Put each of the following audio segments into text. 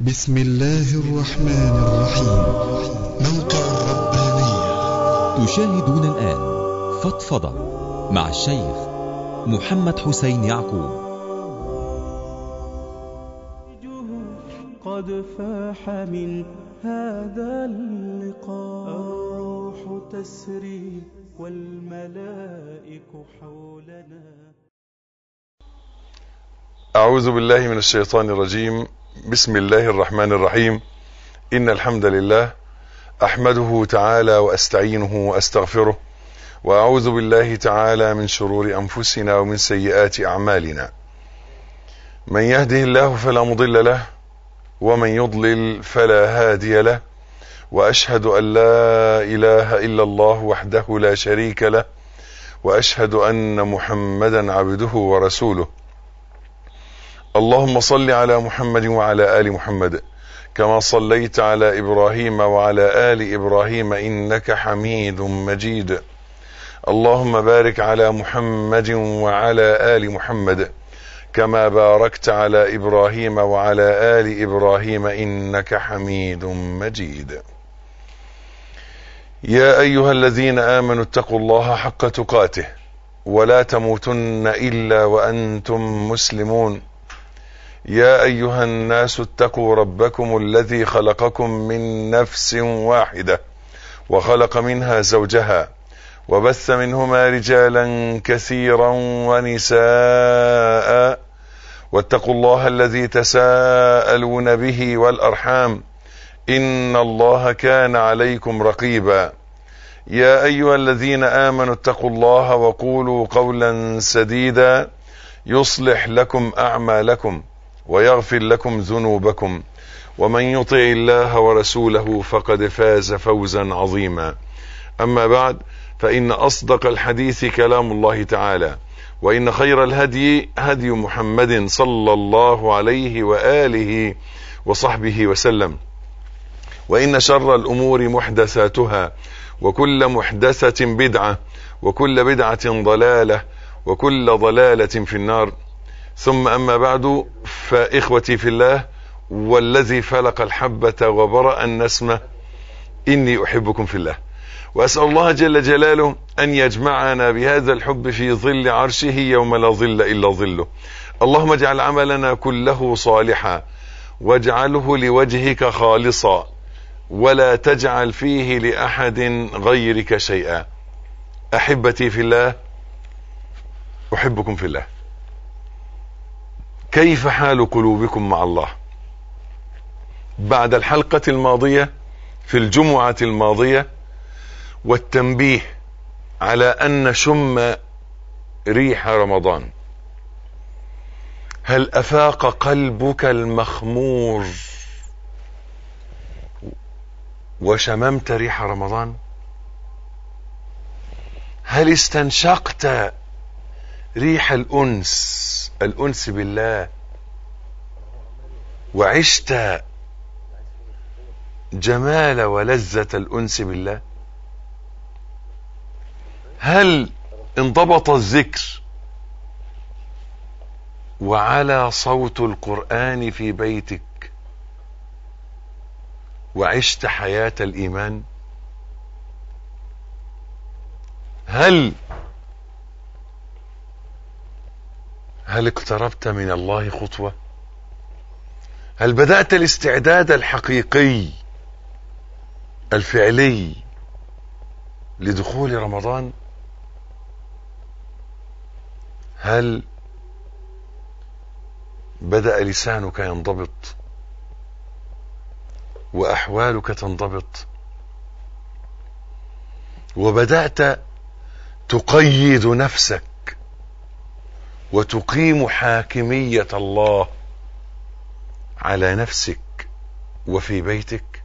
بسم الله الرحمن الرحيم موقع الربانية تشاهدون الآن فضفضة مع الشيخ محمد حسين يعقوب قد فاح من هذا اللقاء الروح تسري والملائك حولنا أعوذ بالله من الشيطان الرجيم بسم الله الرحمن الرحيم إن الحمد لله أحمده تعالى وأستعينه وأستغفره وأعوذ بالله تعالى من شرور أنفسنا ومن سيئات أعمالنا من يهده الله فلا مضل له ومن يضلل فلا هادي له وأشهد أن لا إله إلا الله وحده لا شريك له وأشهد أن محمدا عبده ورسوله اللهم صل على محمد وعلى آل محمد كما صليت على إبراهيم وعلى آل إبراهيم إنك حميد مجيد اللهم بارك على محمد وعلى آل محمد كما باركت على إبراهيم وعلى آل إبراهيم إنك حميد مجيد يا أيها الذين آمنوا اتقوا الله حق تقاته ولا تموتن إلا وأنتم مسلمون يا أيها الناس اتقوا ربكم الذي خلقكم من نفس واحدة وخلق منها زوجها وبث منهما رجالا كثيرا ونساء واتقوا الله الذي تساءلون به والأرحام إن الله كان عليكم رقيبا يا أيها الذين آمنوا اتقوا الله وقولوا قولا سديدا يصلح لكم أعمالكم ويغفر لكم ذنوبكم ومن يطع الله ورسوله فقد فاز فوزا عظيما أما بعد فإن أصدق الحديث كلام الله تعالى وإن خير الهدي هدي محمد صلى الله عليه وآله وصحبه وسلم وإن شر الأمور محدثاتها وكل محدثة بدعة وكل بدعة ضلالة وكل ضلالة في النار ثم أما بعد فإخوتي في الله والذي فلق الحبة وبرأ النسمة إني أحبكم في الله وأسأل الله جل جلاله أن يجمعنا بهذا الحب في ظل عرشه يوم لا ظل إلا ظله اللهم اجعل عملنا كله صالحا واجعله لوجهك خالصا ولا تجعل فيه لأحد غيرك شيئا أحبتي في الله أحبكم في الله كيف حال قلوبكم مع الله بعد الحلقة الماضية في الجمعة الماضية والتنبيه على أن نشم ريح رمضان هل أفاق قلبك المخمور وشممت ريح رمضان هل استنشقت ريح الأنس الأنس بالله وعشت جمال ولذة الأنس بالله هل انضبط الذكر وعلى صوت القرآن في بيتك وعشت حياة الإيمان هل هل اقتربت من الله خطوة هل بدأت الاستعداد الحقيقي الفعلي لدخول رمضان هل بدأ لسانك ينضبط وأحوالك تنضبط وبدأت تقيد نفسك وتقيم حاكمية الله على نفسك وفي بيتك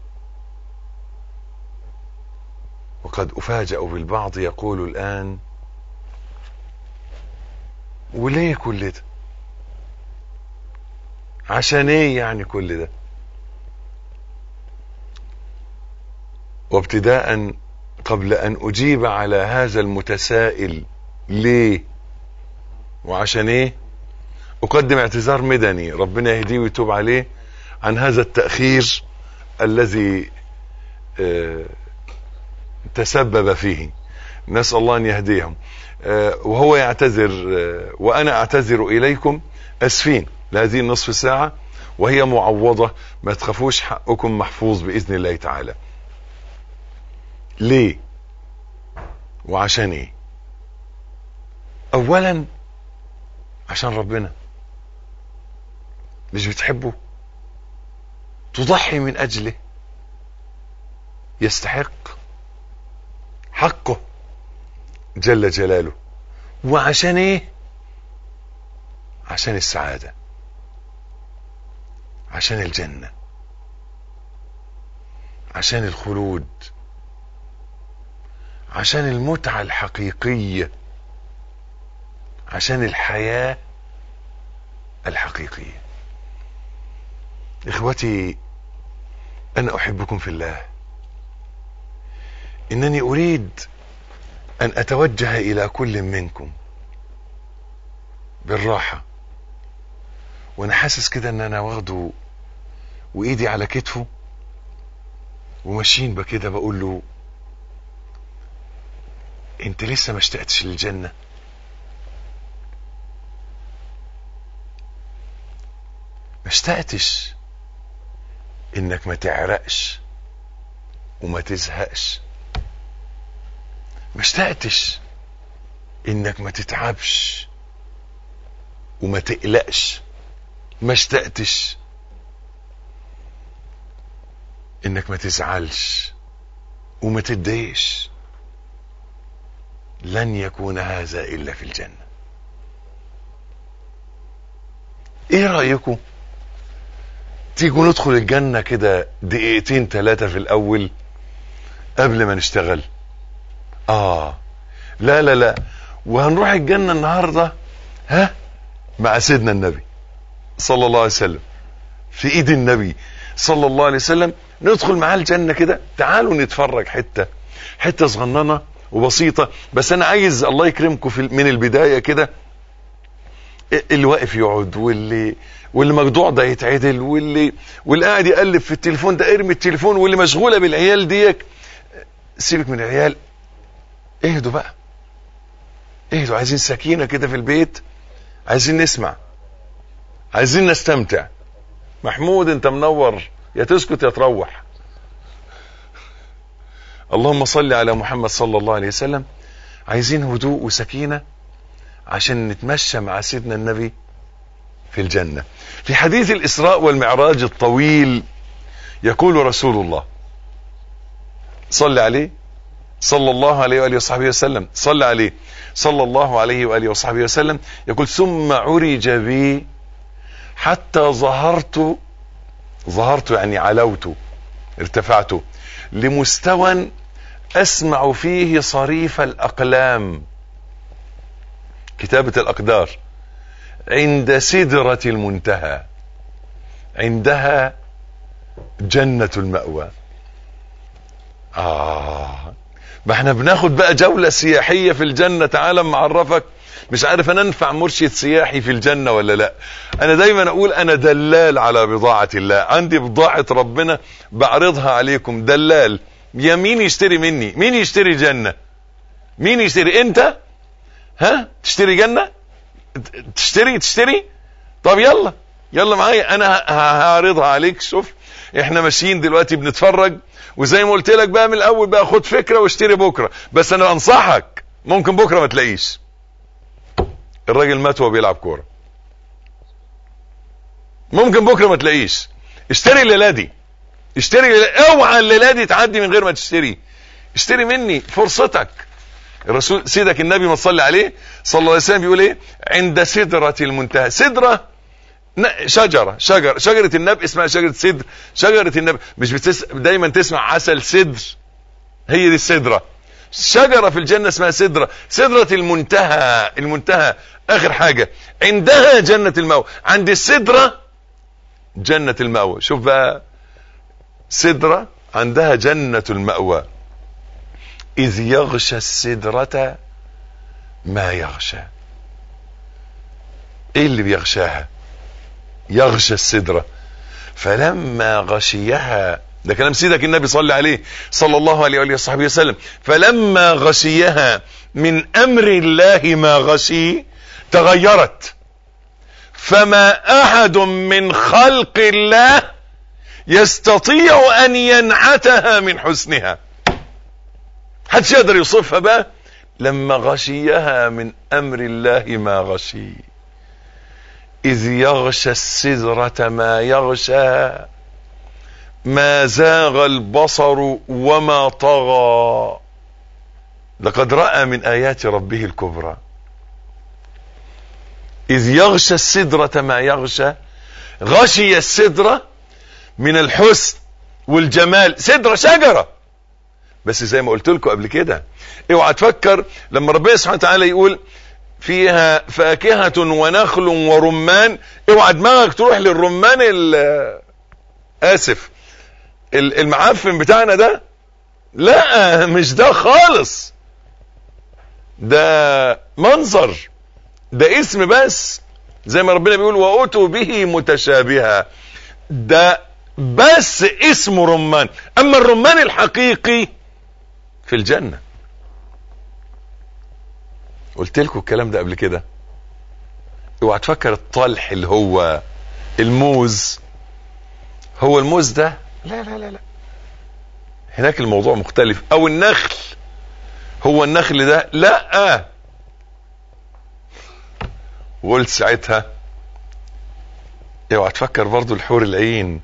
وقد أفاجأ بالبعض يقول الآن وليه كل ده عشان ايه يعني كل ده وابتداء قبل ان اجيب على هذا المتسائل ليه وعشان ايه اقدم اعتذار مدني ربنا يهديه ويتوب عليه عن هذا التأخير الذي آه، تسبب فيه نسأل الله أن يهديهم آه، وهو يعتذر آه، وأنا أعتذر إليكم أسفين لهذه النصف ساعة وهي معوضة ما تخافوش حقكم محفوظ بإذن الله تعالى ليه وعشان ايه اولا عشان ربنا مش بتحبه تضحي من اجله يستحق حقه جل جلاله وعشان ايه عشان السعادة عشان الجنة عشان الخلود عشان المتعة الحقيقية عشان الحياة الحقيقية اخوتي انا احبكم في الله انني اريد ان اتوجه الى كل منكم بالراحة وانا حاسس كده ان انا واخده وايدي على كتفه وماشيين بكده بقول له انت لسه ما اشتقتش للجنة ما اشتقتش انك ما تعرقش وما تزهقش ما اشتقتش انك ما تتعبش وما تقلقش ما اشتقتش انك ما تزعلش وما تتضايقش لن يكون هذا الا في الجنه ايه رايكم تيجوا ندخل الجنه كده دقيقتين ثلاثه في الاول قبل ما نشتغل اه لا لا لا وهنروح الجنه النهارده ها مع سيدنا النبي صلى الله عليه وسلم في ايد النبي صلى الله عليه وسلم ندخل معاه الجنه كده تعالوا نتفرج حته حته صغننه وبسيطه بس انا عايز الله يكرمكم في من البدايه كده اللي واقف يقعد واللي واللي مجدوع ده يتعدل واللي واللي قاعد يقلب في التليفون ده ارمي التليفون واللي مشغوله بالعيال ديك سيبك من العيال اهدوا بقى اهدوا عايزين سكينه كده في البيت عايزين نسمع عايزين نستمتع محمود انت منور يا تسكت يا تروح اللهم صل على محمد صلى الله عليه وسلم عايزين هدوء وسكينة عشان نتمشى مع سيدنا النبي في الجنة في حديث الإسراء والمعراج الطويل يقول رسول الله صل عليه صلى الله عليه وآله وصحبه وسلم صل عليه صلى الله عليه وآله وصحبه وسلم يقول ثم عرج بي حتى ظهرت ظهرت يعني علوت ارتفعت لمستوى اسمع فيه صريف الاقلام كتابة الاقدار عند سدرة المنتهى عندها جنة المأوى آه ما احنا بناخد بقى جولة سياحية في الجنة تعالى معرفك مش عارف انا انفع مرشد سياحي في الجنة ولا لا انا دايما اقول انا دلال على بضاعة الله عندي بضاعة ربنا بعرضها عليكم دلال يا مين يشتري مني مين يشتري جنة مين يشتري انت ها تشتري جنة تشتري تشتري طب يلا يلا معايا انا هعرضها عليك شوف احنا ماشيين دلوقتي بنتفرج وزي ما قلت لك بقى من الاول بقى خد فكره واشتري بكره بس انا انصحك ممكن بكره ما تلاقيش الراجل مات وهو بيلعب كوره ممكن بكره ما تلاقيش اشتري الليله دي اشتري الليلة. اوعى الليله دي تعدي من غير ما تشتري اشتري مني فرصتك الرسول سيدك النبي ما تصلي عليه صلى الله عليه وسلم بيقول ايه عند سدرة المنتهى سدرة شجرة شجر شجرة النب اسمها شجرة سدر شجرة النب مش بتس... دايما تسمع عسل سدر هي دي السدرة شجرة في الجنة اسمها سدرة سدرة المنتهى المنتهى اخر حاجة عندها جنة المأوى عند السدرة جنة المأوى شوف بقى سدرة عندها جنة المأوى إذ يغشى السدرة ما يغشى ايه اللي بيغشاها يغشى السدرة فلما غشيها ده كلام سيدك النبي صلى عليه صلى الله عليه وآله وصحبه وسلم فلما غشيها من أمر الله ما غشي تغيرت فما أحد من خلق الله يستطيع أن ينعتها من حسنها حدش يقدر يوصفها بقى لما غشيها من أمر الله ما غشي إذ يغشى السدرة ما يغشى ما زاغ البصر وما طغى لقد رأى من آيات ربه الكبرى إذ يغشى السدرة ما يغشى غشي السدرة من الحسن والجمال سدرة شجرة بس زي ما قلت لكم قبل كده اوعى تفكر لما ربنا سبحانه وتعالى يقول فيها فاكهة ونخل ورمان اوعى دماغك تروح للرمان اسف المعفن بتاعنا ده لا مش ده خالص ده منظر ده اسم بس زي ما ربنا بيقول وأتوا به متشابها ده بس اسمه رمان اما الرمان الحقيقي في الجنة قلت لكم الكلام ده قبل كده اوعى تفكر الطلح اللي هو الموز هو الموز ده لا لا لا لا هناك الموضوع مختلف او النخل هو النخل ده لا وقلت ساعتها اوعى تفكر برضو الحور العين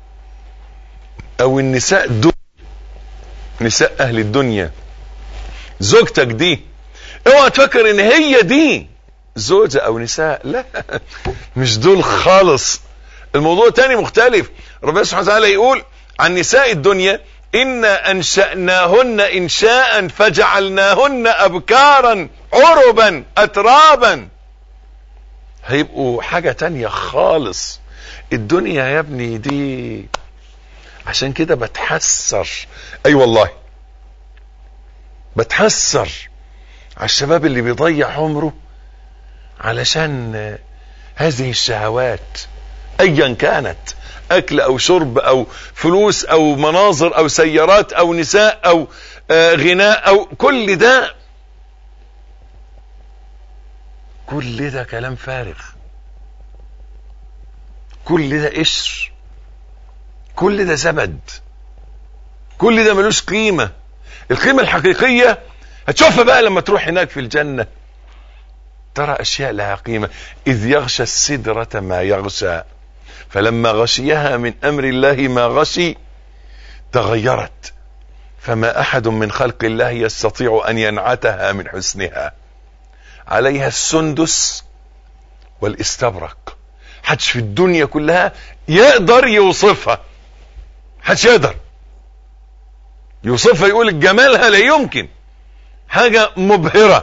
او النساء دول نساء اهل الدنيا زوجتك دي اوعى تفكر ان هي دي زوجة او نساء لا مش دول خالص الموضوع تاني مختلف ربنا سبحانه وتعالى يقول عن نساء الدنيا إنا أنشأناهن إنشاء فجعلناهن أبكارا عربا أترابا هيبقوا حاجة تانية خالص الدنيا يا ابني دي عشان كده بتحسر اي أيوة والله بتحسر على الشباب اللي بيضيع عمره علشان هذه الشهوات ايا كانت اكل او شرب او فلوس او مناظر او سيارات او نساء او آه غناء او كل ده كل ده كلام فارغ كل ده قشر كل ده زبد كل ده ملوش قيمة القيمة الحقيقية هتشوفها بقى لما تروح هناك في الجنة ترى أشياء لها قيمة إذ يغشى السدرة ما يغشى فلما غشيها من أمر الله ما غشي تغيرت فما أحد من خلق الله يستطيع أن ينعتها من حسنها عليها السندس والاستبرق حدش في الدنيا كلها يقدر يوصفها حدش يقدر يوصفها يقول جمالها لا يمكن حاجة مبهرة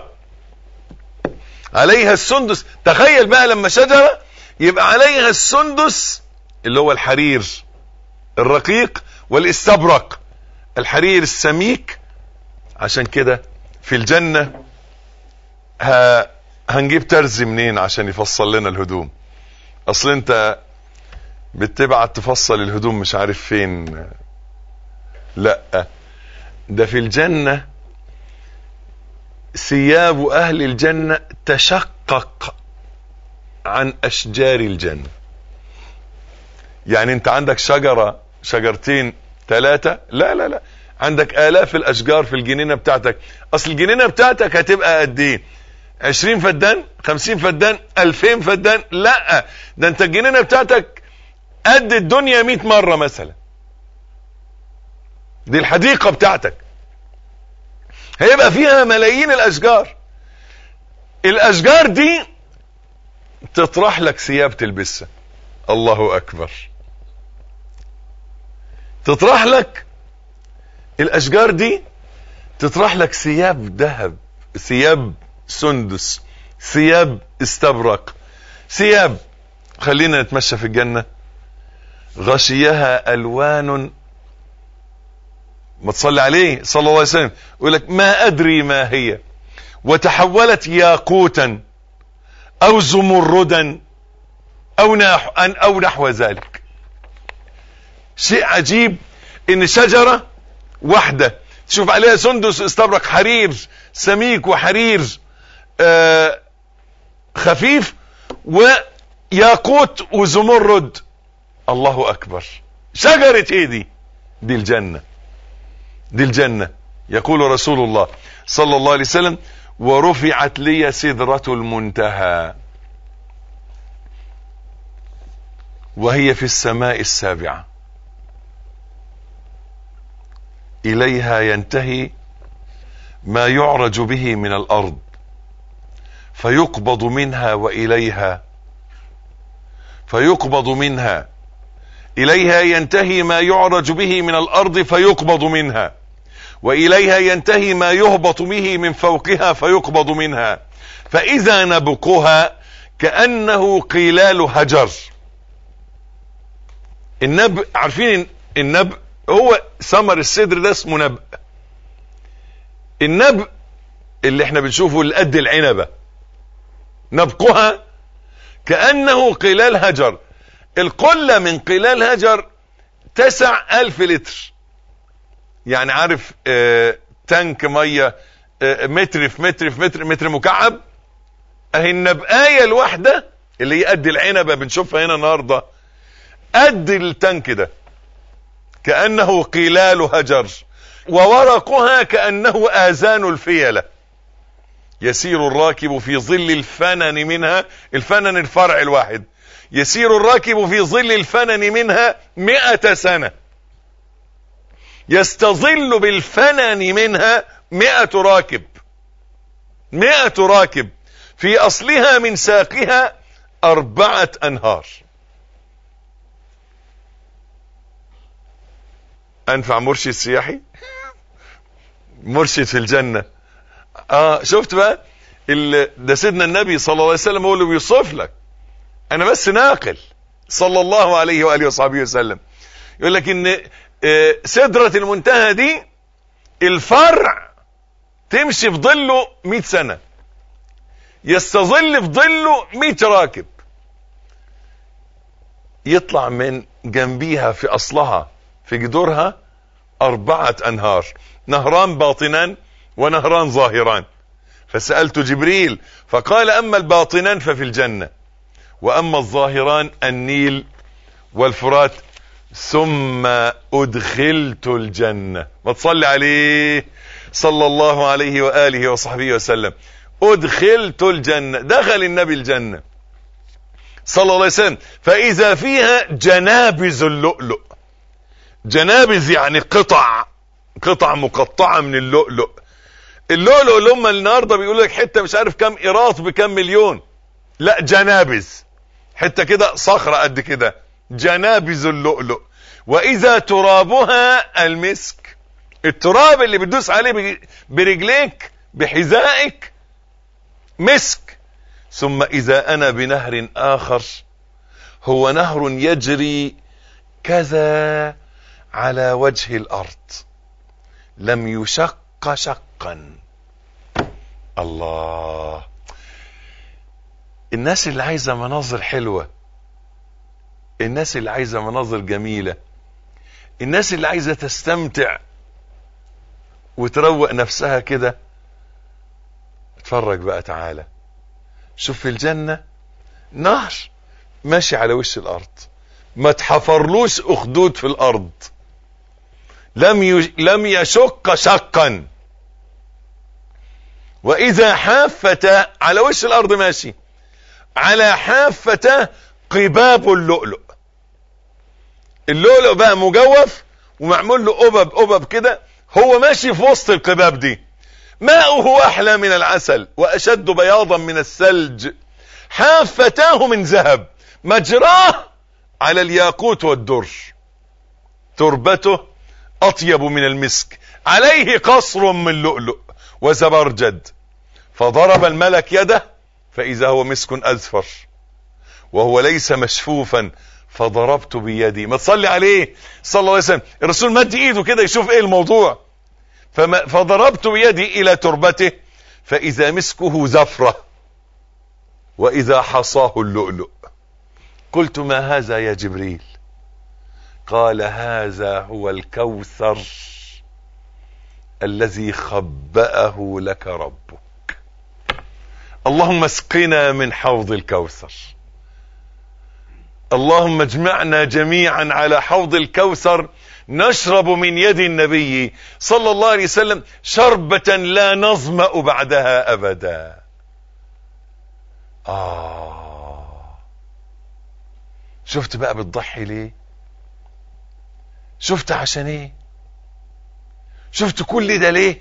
عليها السندس تخيل بقى لما شجرة يبقى عليها السندس اللي هو الحرير الرقيق والاستبرق الحرير السميك عشان كده في الجنة ها هنجيب ترزي منين عشان يفصل لنا الهدوم اصل انت بتبعت تفصل الهدوم مش عارف فين لا ده في الجنة ثياب اهل الجنة تشقق عن اشجار الجنة يعني انت عندك شجرة شجرتين ثلاثة لا لا لا عندك الاف الاشجار في الجنينة بتاعتك اصل الجنينة بتاعتك هتبقى قد ايه عشرين فدان خمسين فدان الفين فدان لا ده انت الجنينة بتاعتك قد الدنيا مئة مرة مثلا دي الحديقة بتاعتك هيبقى فيها ملايين الاشجار الاشجار دي تطرح لك ثياب تلبسها الله اكبر تطرح لك الاشجار دي تطرح لك ثياب ذهب ثياب سندس ثياب استبرق ثياب خلينا نتمشى في الجنة غشيها الوان ما تصلي عليه صلى الله عليه وسلم يقول لك ما ادري ما هي وتحولت ياقوتا او زمردا او نحو او نحو ذلك شيء عجيب ان شجرة واحدة تشوف عليها سندس استبرق حرير سميك وحرير آه خفيف وياقوت وزمرد الله اكبر شجرة ايه دي دي الجنة دي الجنة يقول رسول الله صلى الله عليه وسلم ورفعت لي سدرة المنتهى وهي في السماء السابعة إليها ينتهي ما يعرج به من الأرض فيقبض منها وإليها فيقبض منها إليها ينتهي ما يعرج به من الأرض فيقبض منها وإليها ينتهي ما يهبط به من فوقها فيقبض منها فإذا نبقها كأنه قلال هجر النبء عارفين النبء هو ثمر السدر ده اسمه نبء النبء اللي احنا بنشوفه اللي قد العنبة نبقها كأنه قلال هجر القلة من قلال هجر تسع ألف لتر يعني عارف اه تانك مية اه متر في متر في متر متر مكعب اهي النبقاية الواحدة اللي هي قد العنبة بنشوفها هنا النهاردة قد التانك ده كأنه قلال هجر وورقها كأنه آذان الفيلة يسير الراكب في ظل الفنن منها الفنن الفرع الواحد يسير الراكب في ظل الفنن منها مئة سنة يستظل بالفنن منها مئة راكب مئة راكب في أصلها من ساقها أربعة أنهار أنفع مرشد سياحي مرشد في الجنة اه شفت بقى ده سيدنا النبي صلى الله عليه وسلم هو اللي بيوصف لك انا بس ناقل صلى الله عليه واله وصحبه وسلم يقول لك ان سدرة المنتهى دي الفرع تمشي في ظله 100 سنة يستظل في ظله 100 راكب يطلع من جنبيها في اصلها في جذورها اربعة انهار نهران باطنان ونهران ظاهران فسألت جبريل فقال اما الباطنان ففي الجنة واما الظاهران النيل والفرات ثم ادخلت الجنة ما تصلي عليه صلى الله عليه وآله وصحبه وسلم ادخلت الجنة دخل النبي الجنة صلى الله عليه وسلم فاذا فيها جنابز اللؤلؤ جنابز يعني قطع قطع مقطعة من اللؤلؤ اللؤلؤ اللي هم النهارده بيقولوا لك حته مش عارف كام قيراط بكام مليون لا جنابز حته كده صخره قد كده جنابز اللؤلؤ واذا ترابها المسك التراب اللي بتدوس عليه برجليك بحذائك مسك ثم اذا انا بنهر اخر هو نهر يجري كذا على وجه الارض لم يشق شقا الله الناس اللي عايزه مناظر حلوه الناس اللي عايزه مناظر جميله الناس اللي عايزه تستمتع وتروق نفسها كده اتفرج بقى تعالى شوف في الجنه نهر ماشي على وش الارض ما تحفرلوش اخدود في الارض لم يش... لم يشق شقا واذا حافته على وش الارض ماشي على حافته قباب اللؤلؤ اللؤلؤ بقى مجوف ومعمول له قبب قبب كده هو ماشي في وسط القباب دي ماؤه احلى من العسل واشد بياضا من الثلج حافتاه من ذهب مجراه على الياقوت والدر تربته اطيب من المسك عليه قصر من لؤلؤ وزبرجد فضرب الملك يده فاذا هو مسك اذفر وهو ليس مشفوفا فضربت بيدي ما تصلي عليه صلى الله عليه وسلم الرسول مد ايده كده يشوف ايه الموضوع فما فضربت بيدي الى تربته فاذا مسكه زفرة واذا حصاه اللؤلؤ قلت ما هذا يا جبريل قال هذا هو الكوثر الذي خبأه لك ربك اللهم اسقنا من حوض الكوثر اللهم اجمعنا جميعا على حوض الكوثر نشرب من يد النبي صلى الله عليه وسلم شربة لا نظمأ بعدها أبدا آه شفت بقى بتضحي ليه شفت عشان ايه شفت كل ده ليه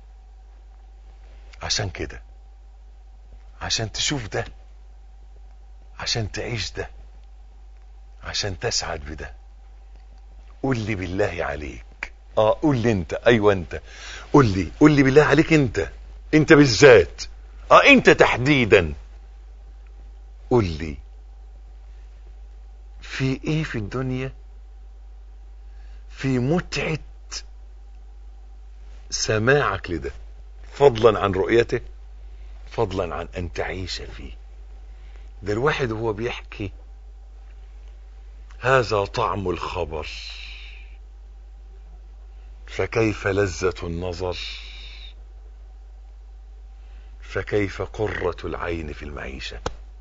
عشان كده عشان تشوف ده عشان تعيش ده عشان تسعد بده قول لي بالله عليك اه قول لي انت ايوه انت قول لي قول لي بالله عليك انت انت بالذات اه انت تحديدا قول لي في ايه في الدنيا في متعة سماعك لده فضلا عن رؤيته فضلا عن ان تعيش فيه ده الواحد وهو بيحكي هذا طعم الخبر فكيف لذة النظر فكيف قرة العين في المعيشة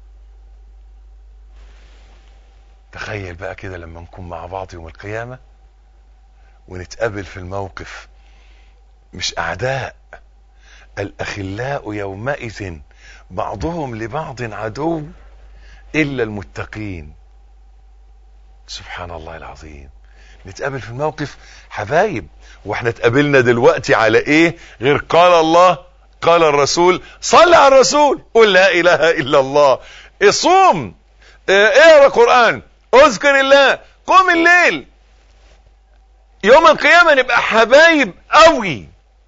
تخيل بقى كده لما نكون مع بعض يوم القيامة ونتقابل في الموقف مش أعداء الأخلاء يومئذ بعضهم لبعض عدو إلا المتقين سبحان الله العظيم نتقابل في الموقف حبايب واحنا اتقابلنا دلوقتي على ايه غير قال الله قال الرسول صل على الرسول قل لا اله الا الله اصوم اه، اقرا قران اذكر الله قم الليل يوم القيامه نبقى حبايب قوي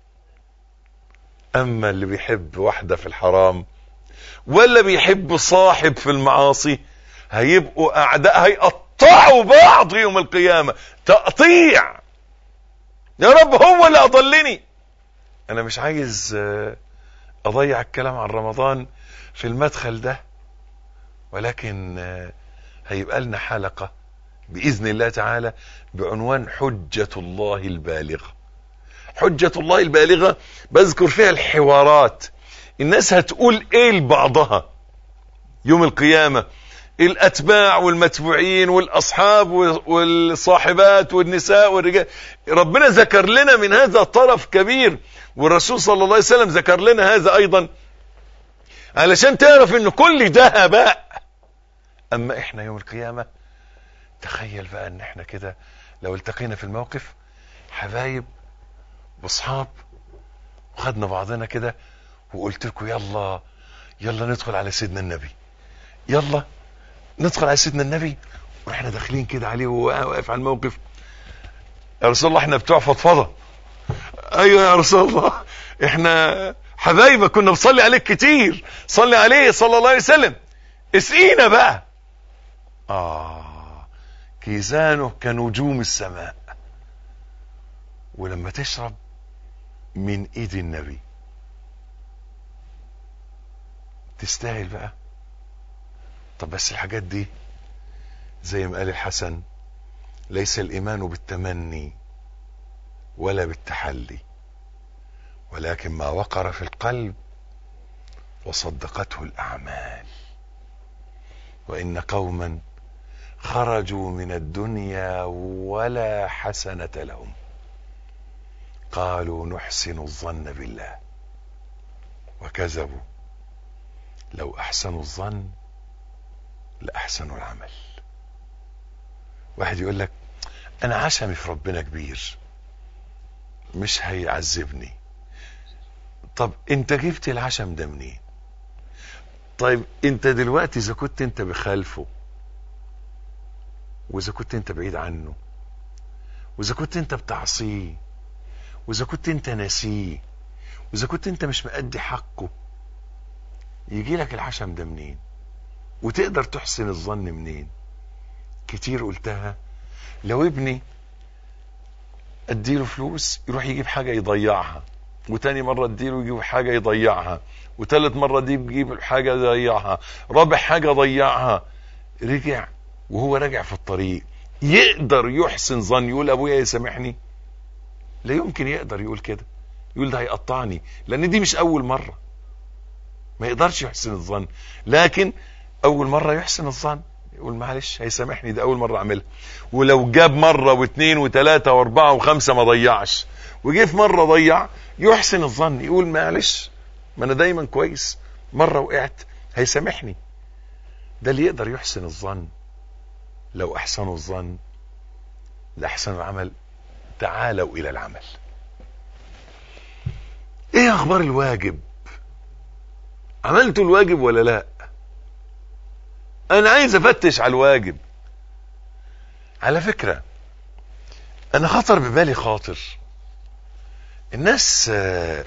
اما اللي بيحب واحده في الحرام ولا بيحب صاحب في المعاصي هيبقوا اعداء هيقطعوا بعض يوم القيامه تقطيع يا رب هو اللي اضلني انا مش عايز آه، اضيع الكلام عن رمضان في المدخل ده ولكن آه، هيبقى لنا حلقه باذن الله تعالى بعنوان حجه الله البالغه حجه الله البالغه بذكر فيها الحوارات الناس هتقول ايه لبعضها يوم القيامه الاتباع والمتبوعين والاصحاب والصاحبات والنساء والرجال ربنا ذكر لنا من هذا طرف كبير والرسول صلى الله عليه وسلم ذكر لنا هذا ايضا علشان تعرف ان كل ده هباء اما احنا يوم القيامه تخيل بقى ان احنا كده لو التقينا في الموقف حبايب واصحاب وخدنا بعضنا كده وقلت لكم يلا يلا ندخل على سيدنا النبي يلا ندخل على سيدنا النبي واحنا داخلين كده عليه وهو واقف على الموقف يا رسول الله احنا بتوع فضفضه ايوه يا رسول الله احنا حبايبك كنا بنصلي عليك كتير صلي عليه صلى الله عليه وسلم اسقينا بقى اه كيزانه كنجوم السماء ولما تشرب من ايد النبي تستاهل بقى طب بس الحاجات دي زي ما قال الحسن ليس الايمان بالتمني ولا بالتحلي ولكن ما وقر في القلب وصدقته الاعمال وان قوما خرجوا من الدنيا ولا حسنه لهم قالوا نحسن الظن بالله وكذبوا لو احسنوا الظن لاحسنوا العمل واحد يقول لك انا عشمي في ربنا كبير مش هيعذبني طب انت جبت العشم ده منين طيب انت دلوقتي اذا كنت انت بخالفه واذا كنت انت بعيد عنه واذا كنت انت بتعصيه واذا كنت انت ناسيه واذا كنت انت مش مأدي حقه يجي لك العشم ده منين وتقدر تحسن الظن منين كتير قلتها لو ابني اديله فلوس يروح يجيب حاجه يضيعها وتاني مرة اديله يجيب حاجة يضيعها وتالت مرة دي يجيب حاجة يضيعها رابع حاجة ضيعها رجع وهو راجع في الطريق يقدر يحسن ظن يقول ابويا يسامحني لا يمكن يقدر يقول كده يقول ده هيقطعني لان دي مش اول مرة ما يقدرش يحسن الظن لكن اول مرة يحسن الظن يقول معلش هيسامحني ده اول مرة اعملها ولو جاب مرة واثنين وثلاثة واربعة وخمسة ما ضيعش وجه في مرة ضيع يحسن الظن يقول معلش ما انا دايما كويس مرة وقعت هيسامحني ده اللي يقدر يحسن الظن لو احسنوا الظن لاحسنوا العمل تعالوا الى العمل ايه اخبار الواجب عملتوا الواجب ولا لا انا عايز افتش على الواجب على فكرة انا خطر ببالي خاطر الناس آه،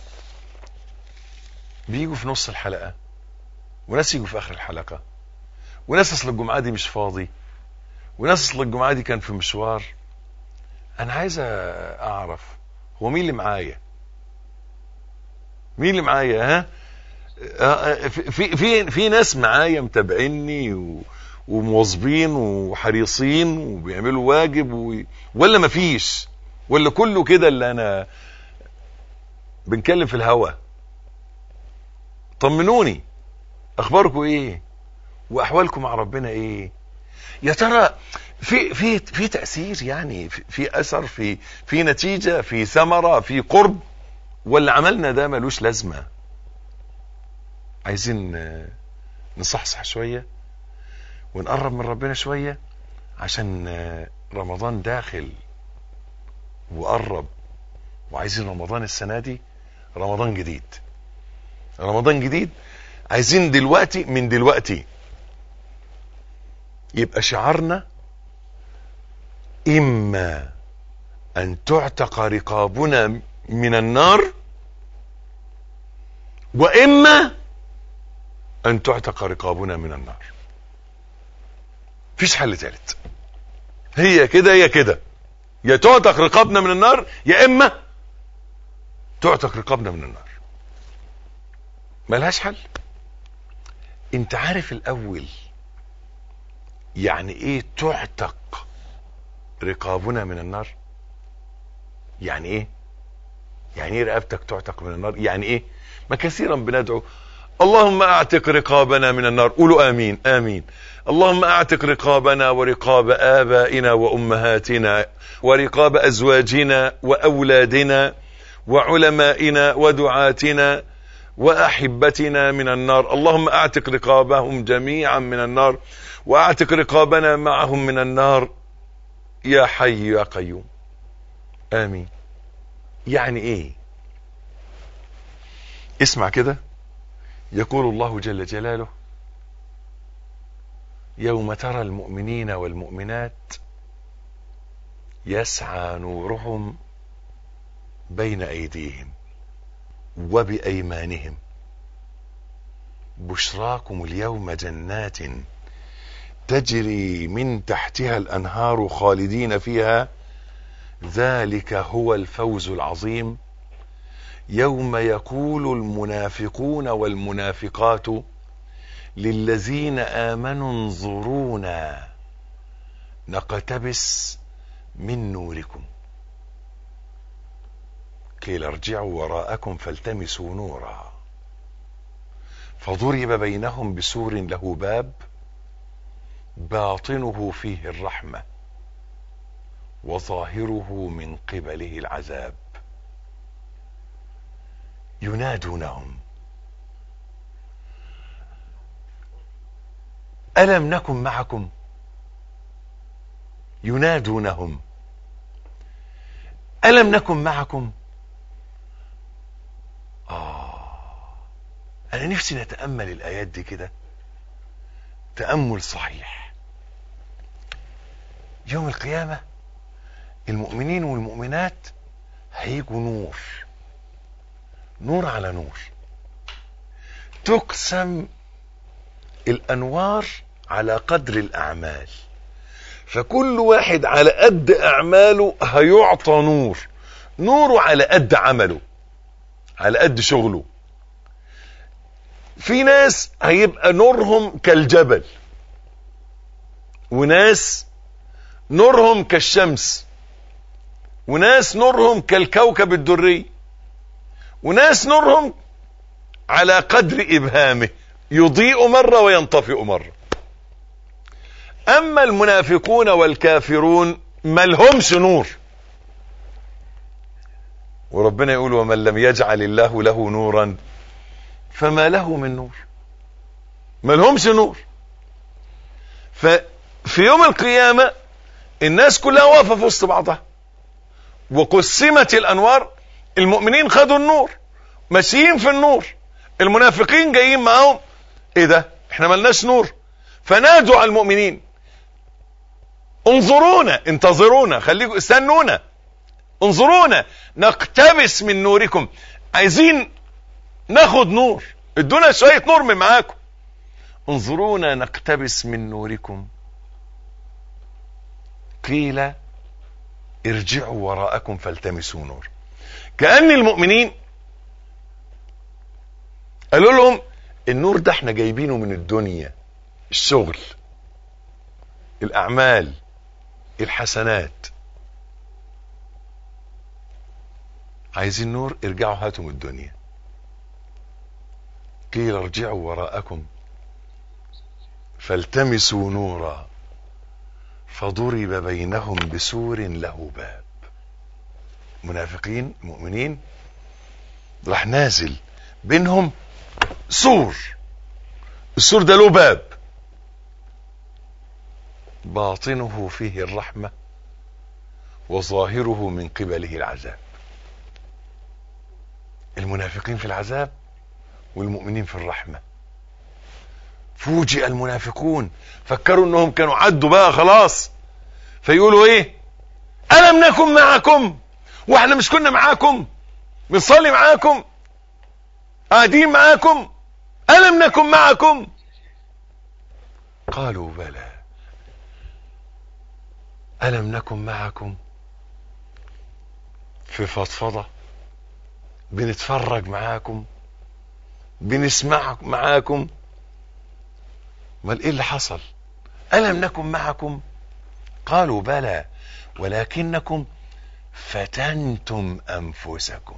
بيجوا في نص الحلقة وناس يجوا في اخر الحلقة وناس اصل الجمعة دي مش فاضي وناس اصل الجمعة دي كان في مشوار انا عايز اعرف هو مين اللي معايا مين اللي معايا ها آه، في في في ناس معايا متابعيني و- ومواظبين وحريصين وبيعملوا واجب و... ولا مفيش ولا كله كده اللي انا بنتكلم في الهوا طمنوني اخباركم ايه واحوالكم مع ربنا ايه يا ترى في في في تاثير يعني في, في اثر في في نتيجه في ثمره في قرب ولا عملنا ده ملوش لازمه عايزين آه، نصحصح شويه ونقرب من ربنا شويه عشان آه، رمضان داخل وقرب وعايزين رمضان السنه دي رمضان جديد رمضان جديد عايزين دلوقتي من دلوقتي يبقى شعارنا اما ان تعتق رقابنا من النار واما ان تعتق رقابنا من النار فيش حل ثالث هي كده هي كده يا تعتق رقابنا من النار يا اما تعتق رقابنا من النار ملهاش حل انت عارف الاول يعني ايه تعتق رقابنا من النار يعني ايه يعني ايه رقبتك تعتق من النار يعني ايه ما كثيرا بندعو اللهم اعتق رقابنا من النار قولوا امين امين اللهم اعتق رقابنا ورقاب ابائنا وامهاتنا ورقاب ازواجنا واولادنا وعلمائنا ودعاتنا واحبتنا من النار اللهم اعتق رقابهم جميعا من النار واعتق رقابنا معهم من النار يا حي يا قيوم امين يعني ايه اسمع كده يقول الله جل جلاله يوم ترى المؤمنين والمؤمنات يسعى نورهم بين ايديهم وبايمانهم بشراكم اليوم جنات تجري من تحتها الانهار خالدين فيها ذلك هو الفوز العظيم يوم يقول المنافقون والمنافقات للذين امنوا انظرونا نقتبس من نوركم قيل ارجعوا وراءكم فالتمسوا نورا فضرب بينهم بسور له باب باطنه فيه الرحمه وظاهره من قبله العذاب ينادونهم الم نكن معكم ينادونهم الم نكن معكم اه انا نفسي نتامل الايات دي كده تامل صحيح يوم القيامه المؤمنين والمؤمنات هيجوا نور نور على نور تقسم الانوار على قدر الاعمال فكل واحد على قد اعماله هيعطى نور نوره على قد عمله على قد شغله في ناس هيبقى نورهم كالجبل وناس نورهم كالشمس وناس نورهم كالكوكب الدري وناس نورهم على قدر إبهامه يضيء مرة وينطفئ مرة أما المنافقون والكافرون ما لهمش نور وربنا يقول ومن لم يجعل الله له نورا فما له من نور ما لهمش نور ففي يوم القيامة الناس كلها واقفة في وسط بعضها وقسمت الأنوار المؤمنين خدوا النور ماشيين في النور المنافقين جايين معاهم ايه ده احنا ملناش نور فنادوا على المؤمنين انظرونا انتظرونا خليكم استنونا انظرونا نقتبس من نوركم عايزين ناخد نور ادونا شوية نور من معاكم انظرونا نقتبس من نوركم قيل ارجعوا وراءكم فالتمسوا نور كأن المؤمنين قالوا لهم النور ده احنا جايبينه من الدنيا الشغل الاعمال الحسنات عايزين نور ارجعوا هاتوا من الدنيا قيل ارجعوا وراءكم فالتمسوا نورا فضرب بينهم بسور له باب منافقين مؤمنين راح نازل بينهم سور السور ده له باب باطنه فيه الرحمة وظاهره من قبله العذاب المنافقين في العذاب والمؤمنين في الرحمة فوجئ المنافقون فكروا انهم كانوا عدوا بقى خلاص فيقولوا ايه الم نكن معكم واحنا مش كنا معاكم بنصلي معاكم قاعدين معاكم الم نكن معكم قالوا بلى الم نكن معكم في فضفضه بنتفرج معاكم بنسمع معاكم امال ايه اللي حصل الم نكن معكم قالوا بلى ولكنكم فتنتم انفسكم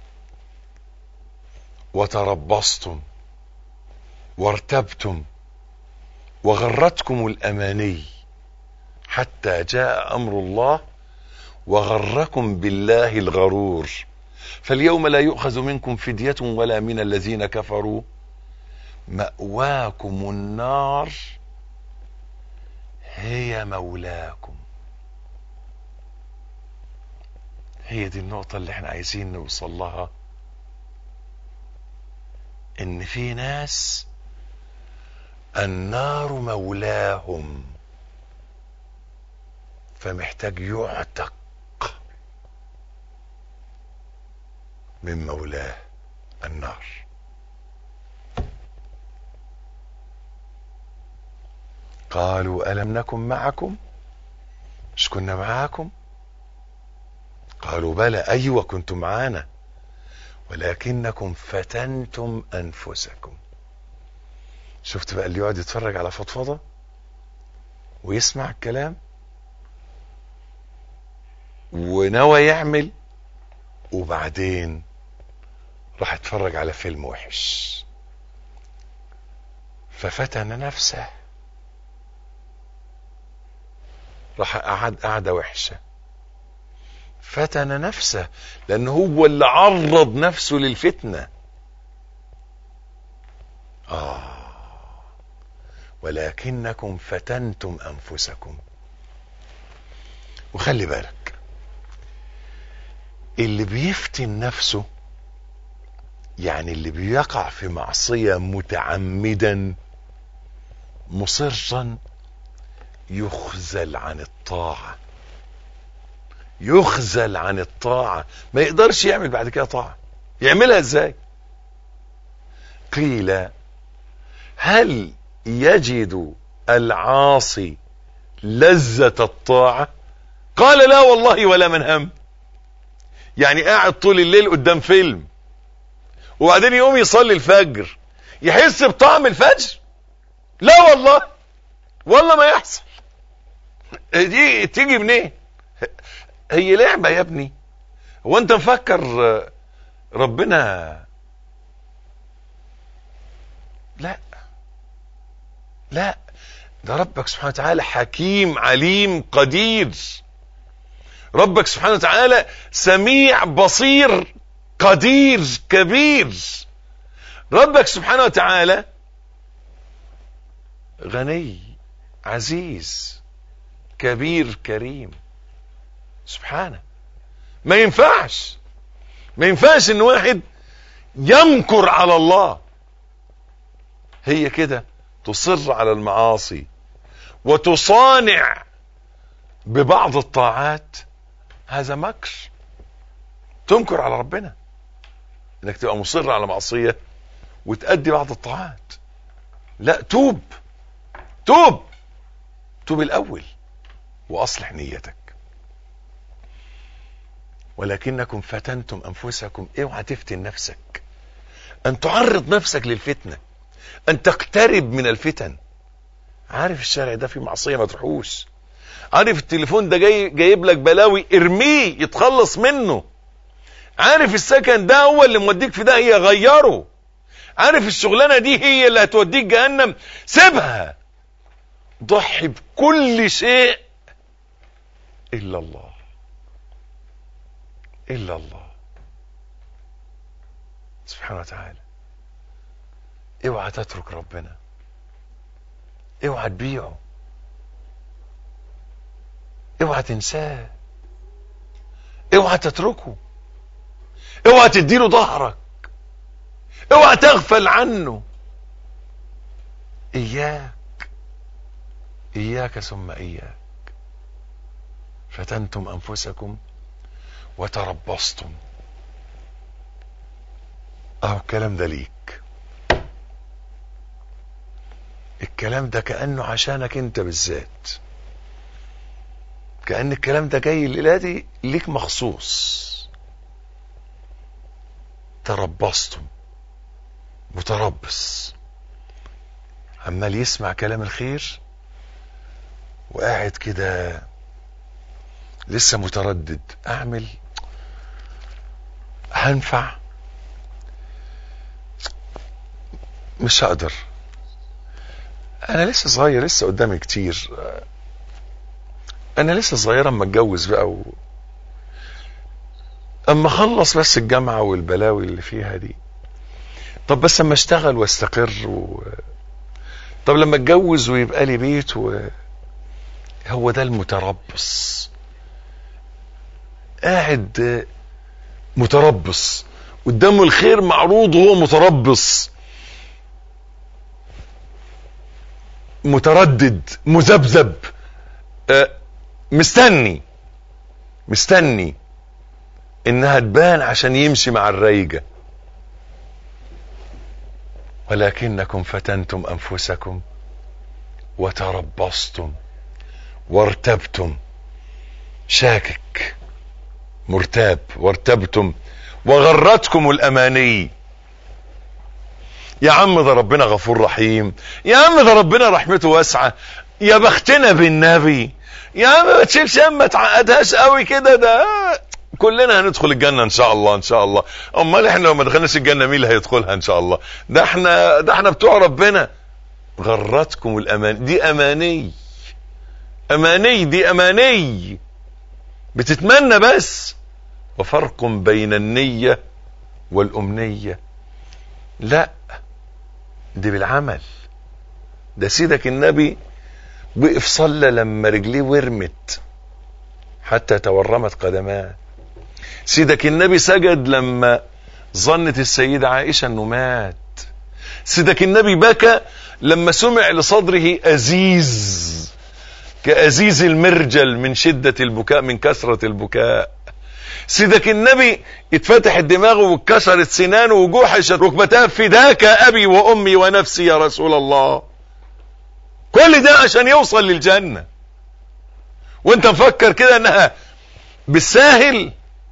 وتربصتم وارتبتم وغرتكم الاماني حتى جاء امر الله وغركم بالله الغرور فاليوم لا يؤخذ منكم فدية ولا من الذين كفروا مأواكم النار هي مولاكم هي دي النقطة اللي احنا عايزين نوصل لها ان في ناس النار مولاهم فمحتاج يعتق من مولاه النار قالوا ألم نكن معكم مش كنا معاكم قالوا بلى أيوة كنتم معانا ولكنكم فتنتم أنفسكم شفت بقى اللي يقعد يتفرج على فضفضة ويسمع الكلام ونوى يعمل وبعدين راح اتفرج على فيلم وحش ففتن نفسه راح قعد قعدة وحشة فتن نفسه لأن هو اللي عرض نفسه للفتنة آه ولكنكم فتنتم أنفسكم وخلي بالك اللي بيفتن نفسه يعني اللي بيقع في معصية متعمدا مصرا يخزل عن الطاعة يخزل عن الطاعة ما يقدرش يعمل بعد كده طاعة يعملها ازاي قيل هل يجد العاصي لذة الطاعة قال لا والله ولا من هم يعني قاعد طول الليل قدام فيلم وبعدين يقوم يصلي الفجر يحس بطعم الفجر لا والله والله ما يحصل دي تيجي منين هي لعبة يا ابني هو انت مفكر ربنا لا لا ده ربك سبحانه وتعالى حكيم عليم قدير ربك سبحانه وتعالى سميع بصير قدير كبير ربك سبحانه وتعالى غني عزيز كبير كريم سبحانه ما ينفعش ما ينفعش ان واحد ينكر على الله هي كده تصر على المعاصي وتصانع ببعض الطاعات هذا مكر تنكر على ربنا انك تبقى مصر على معصية وتأدي بعض الطاعات لا توب توب توب الاول واصلح نيتك ولكنكم فتنتم انفسكم اوعى تفتن نفسك ان تعرض نفسك للفتنه ان تقترب من الفتن عارف الشارع ده فيه معصيه ما تروحوش عارف التليفون ده جاي جايب لك بلاوي ارميه يتخلص منه عارف السكن ده هو اللي موديك في ده هي غيره عارف الشغلانه دي هي اللي هتوديك جهنم سيبها ضحي بكل شيء الا الله الا الله سبحانه وتعالى اوعى تترك ربنا اوعى تبيعه اوعى تنساه اوعى تتركه اوعى تديله ظهرك اوعى تغفل عنه اياك اياك ثم اياك فتنتم انفسكم وتربصتم اهو الكلام ده ليك الكلام ده كأنه عشانك انت بالذات كأن الكلام ده جاي الليلة دي ليك مخصوص تربصتم متربص عمال يسمع كلام الخير وقاعد كده لسه متردد اعمل هنفع مش هقدر انا لسه صغير لسه قدامي كتير انا لسه صغير اما اتجوز بقى و... اما اخلص بس الجامعة والبلاوي اللي فيها دي طب بس اما اشتغل واستقر و... طب لما اتجوز ويبقى لي بيت و... هو ده المتربص قاعد متربص قدامه الخير معروض وهو متربص متردد مذبذب آه، مستني مستني انها تبان عشان يمشي مع الريجة ولكنكم فتنتم انفسكم وتربصتم وارتبتم شاكك مرتاب وارتبتم وغرتكم الاماني يا عم ده ربنا غفور رحيم يا عم ده ربنا رحمته واسعه يا بختنا بالنبي يا عم ما تشيلش هم ما تعقدهاش قوي كده ده كلنا هندخل الجنة ان شاء الله ان شاء الله امال احنا لو ما دخلناش الجنة مين اللي هيدخلها ان شاء الله ده احنا ده احنا بتوع ربنا غرتكم الامان دي اماني اماني دي اماني بتتمنى بس وفرق بين النية والامنية لا دي بالعمل ده سيدك النبي وقف صلى لما رجليه ورمت حتى تورمت قدماه سيدك النبي سجد لما ظنت السيدة عائشة انه مات سيدك النبي بكى لما سمع لصدره أزيز كأزيز المرجل من شدة البكاء من كثرة البكاء سيدك النبي اتفتحت دماغه واتكسرت سنانه وجوحشت ركبتاه فداك أبي وأمي ونفسي يا رسول الله كل ده عشان يوصل للجنة وانت مفكر كده انها بالساهل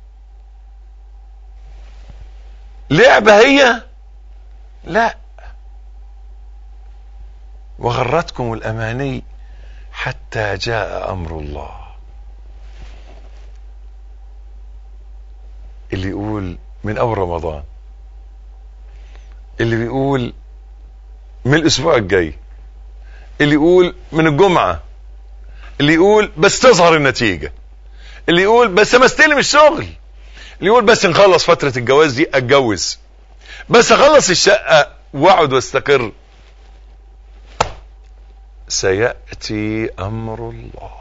لعبة هي لا وغرتكم الأماني حتى جاء امر الله اللي يقول من اول رمضان اللي بيقول من الاسبوع الجاي اللي يقول من الجمعه اللي يقول بس تظهر النتيجه اللي يقول بس ما استلم الشغل اللي يقول بس نخلص فتره الجواز دي اتجوز بس اخلص الشقه واقعد واستقر سياتي امر الله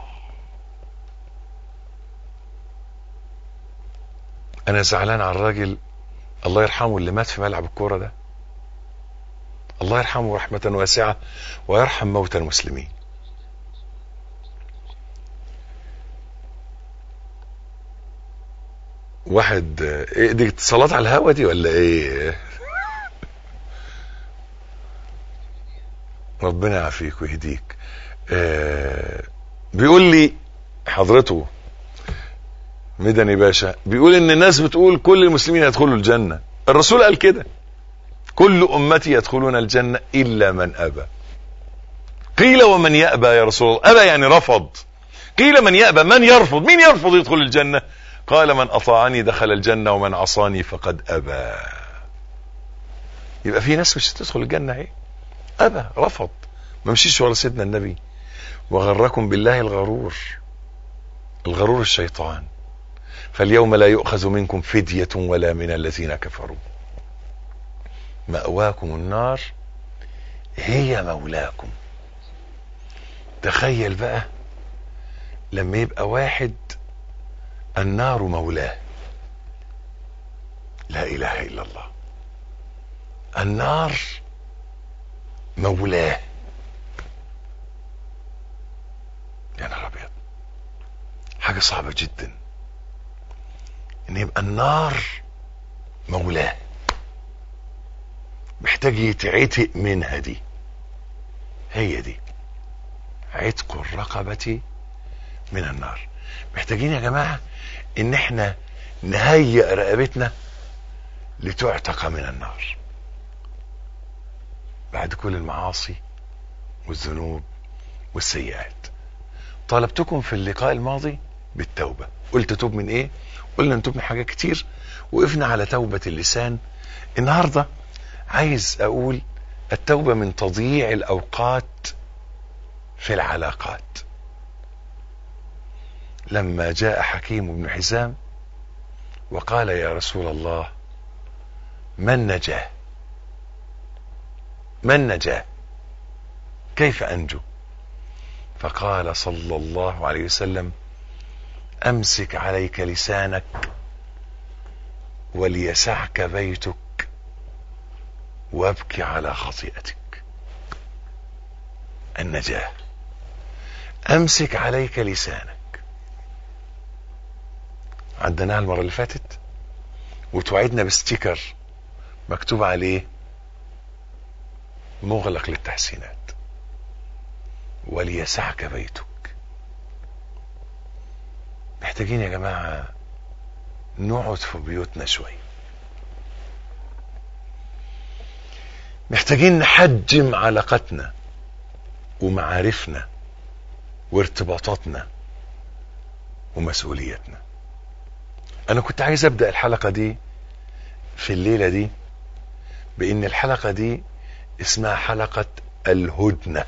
انا زعلان على الراجل الله يرحمه اللي مات في ملعب الكوره ده الله يرحمه رحمه واسعه ويرحم موتى المسلمين واحد ايه دي اتصالات على الهوا دي ولا ايه ربنا يعافيك ويهديك آه بيقول لي حضرته مدني باشا بيقول ان الناس بتقول كل المسلمين يدخلوا الجنة الرسول قال كده كل امتي يدخلون الجنة الا من ابى قيل ومن يأبى يا رسول الله ابى يعني رفض قيل من يأبى من يرفض مين يرفض يدخل الجنة قال من اطاعني دخل الجنة ومن عصاني فقد ابى يبقى في ناس مش هتدخل الجنة اهي ابى رفض ما مشيش ورا سيدنا النبي وغركم بالله الغرور الغرور الشيطان فاليوم لا يؤخذ منكم فدية ولا من الذين كفروا مأواكم النار هي مولاكم تخيل بقى لما يبقى واحد النار مولاه لا اله الا الله النار مولاه يا نهار ابيض حاجه صعبه جدا ان يبقى النار مولاه محتاج يتعتق منها دي هي دي عتق الرقبة من النار محتاجين يا جماعة ان احنا نهيئ رقبتنا لتعتق من النار بعد كل المعاصي والذنوب والسيئات طالبتكم في اللقاء الماضي بالتوبة قلت توب من ايه قلنا نتوب من حاجات كتير وقفنا على توبة اللسان النهاردة عايز اقول التوبة من تضييع الاوقات في العلاقات لما جاء حكيم بن حزام وقال يا رسول الله من نجاه من نجاه كيف انجو فقال صلى الله عليه وسلم امسك عليك لسانك وليسعك بيتك وابكي على خطيئتك النجاه امسك عليك لسانك عدناها المره اللي فاتت وتوعدنا بستيكر مكتوب عليه مغلق للتحسينات وليسعك بيتك محتاجين يا جماعة نقعد في بيوتنا شوية محتاجين نحجم علاقتنا ومعارفنا وارتباطاتنا ومسؤوليتنا انا كنت عايز ابدأ الحلقة دي في الليلة دي بان الحلقة دي اسمها حلقة الهدنة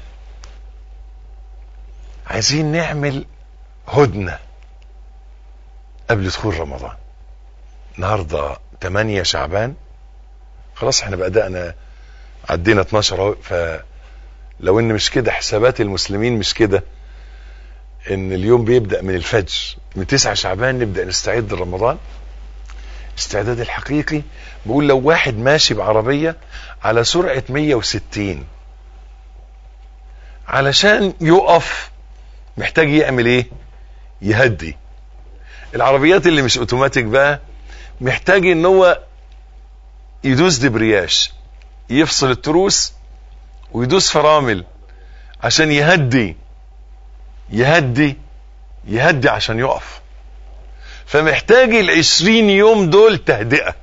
عايزين نعمل هدنة قبل دخول رمضان النهاردة 8 شعبان خلاص احنا بدأنا عدينا 12 اهو فلو ان مش كده حسابات المسلمين مش كده ان اليوم بيبدأ من الفجر من 9 شعبان نبدأ نستعد لرمضان استعداد الحقيقي بقول لو واحد ماشي بعربية على سرعة 160 علشان يقف محتاج يعمل ايه يهدي العربيات اللي مش اوتوماتيك بقى محتاج ان هو يدوس دبرياش يفصل التروس ويدوس فرامل عشان يهدي يهدي يهدي عشان يقف فمحتاج العشرين يوم دول تهدئة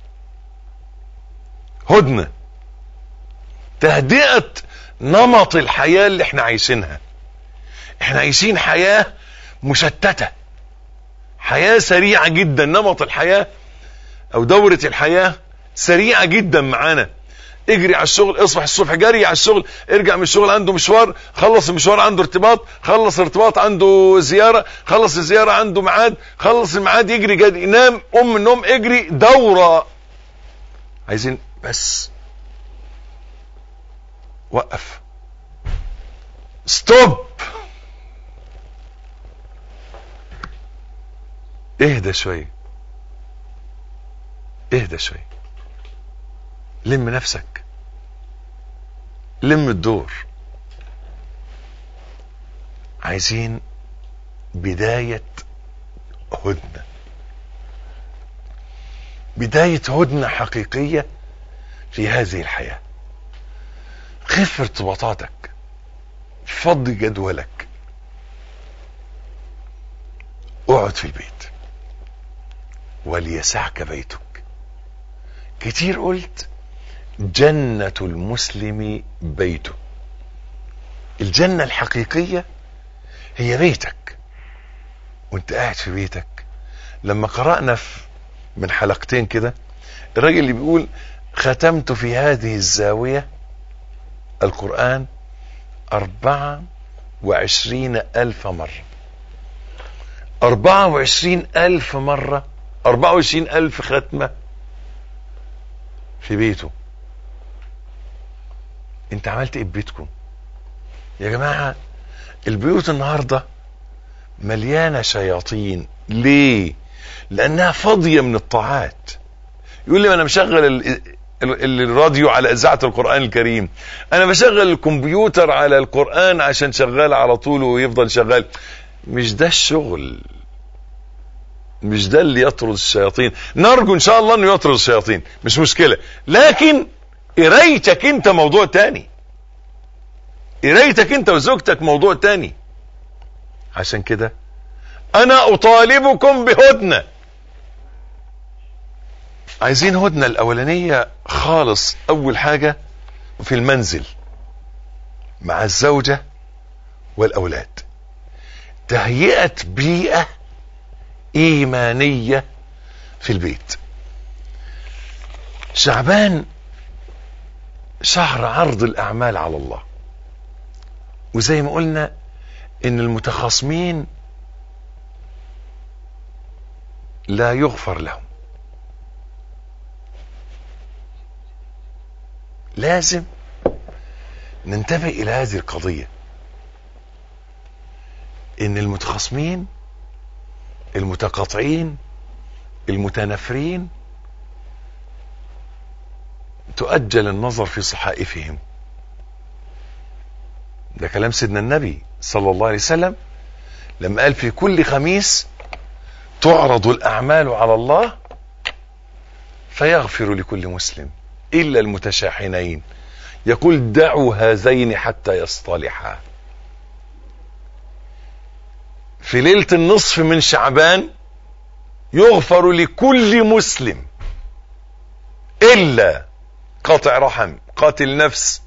هدنة تهدئة نمط الحياة اللي احنا عايشينها احنا عايشين حياة مشتتة حياة سريعة جدا نمط الحياة او دورة الحياة سريعة جدا معانا اجري على الشغل اصبح الصبح جري على الشغل ارجع من الشغل عنده مشوار خلص المشوار عنده ارتباط خلص ارتباط عنده زيارة خلص الزيارة عنده ميعاد خلص الميعاد يجري جري ينام ام النوم اجري دورة عايزين بس وقف ستوب اهدى شوية اهدى شوية لم نفسك لم الدور عايزين بداية هدنة بداية هدنة حقيقية في هذه الحياة خف ارتباطاتك فض جدولك اقعد في البيت وليسعك بيتك كتير قلت جنة المسلم بيته الجنة الحقيقية هي بيتك وانت قاعد في بيتك لما قرأنا في من حلقتين كده الراجل اللي بيقول ختمت في هذه الزاوية القرآن أربعة وعشرين ألف مرة أربعة وعشرين ألف مرة أربعة وعشرين ألف ختمة في بيته انت عملت ايه ببيتكم يا جماعة البيوت النهاردة مليانة شياطين ليه لانها فاضية من الطاعات يقول لي انا مشغل ال... ال... الراديو على اذاعة القرآن الكريم انا بشغل الكمبيوتر على القرآن عشان شغال على طول ويفضل شغال مش ده الشغل مش ده اللي يطرد الشياطين نرجو ان شاء الله انه يطرد الشياطين مش مشكلة لكن قرايتك انت موضوع تاني قرايتك انت وزوجتك موضوع تاني عشان كده انا اطالبكم بهدنة عايزين هدنة الاولانية خالص اول حاجة في المنزل مع الزوجة والاولاد تهيئة بيئة ايمانية في البيت شعبان شهر عرض الاعمال على الله وزي ما قلنا ان المتخاصمين لا يغفر لهم لازم ننتبه الى هذه القضية ان المتخاصمين المتقاطعين المتنافرين تؤجل النظر في صحائفهم ده كلام سيدنا النبي صلى الله عليه وسلم لما قال في كل خميس تعرض الأعمال على الله فيغفر لكل مسلم إلا المتشاحنين يقول دعوا هذين حتى يصطلحا في ليلة النصف من شعبان يغفر لكل مسلم إلا قاطع رحم قاتل نفس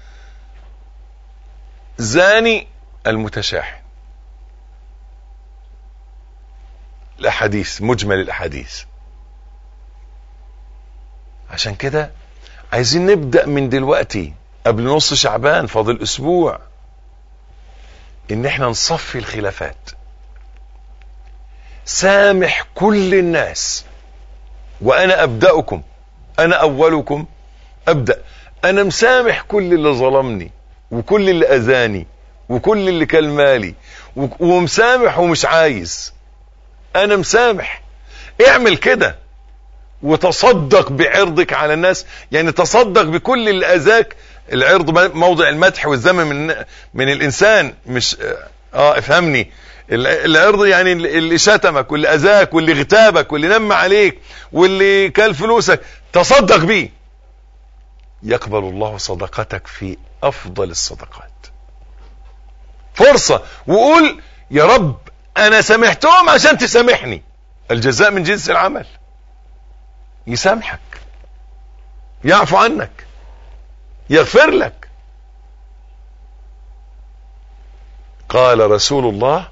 زاني المتشاحن الاحاديث مجمل الاحاديث عشان كده عايزين نبدأ من دلوقتي قبل نص شعبان فاضل اسبوع ان احنا نصفي الخلافات سامح كل الناس وانا ابدأكم انا اولكم ابدأ انا مسامح كل اللي ظلمني وكل اللي اذاني وكل اللي كل مالي ومسامح ومش عايز انا مسامح اعمل كده وتصدق بعرضك على الناس يعني تصدق بكل اللي اذاك العرض موضع المدح والذم من من الانسان مش اه افهمني العرض يعني اللي شتمك واللي اذاك واللي اغتابك واللي نم عليك واللي كل فلوسك تصدق بيه يقبل الله صدقتك في افضل الصدقات فرصة وقول يا رب انا سامحتهم عشان تسامحني الجزاء من جنس العمل يسامحك يعفو عنك يغفر لك قال رسول الله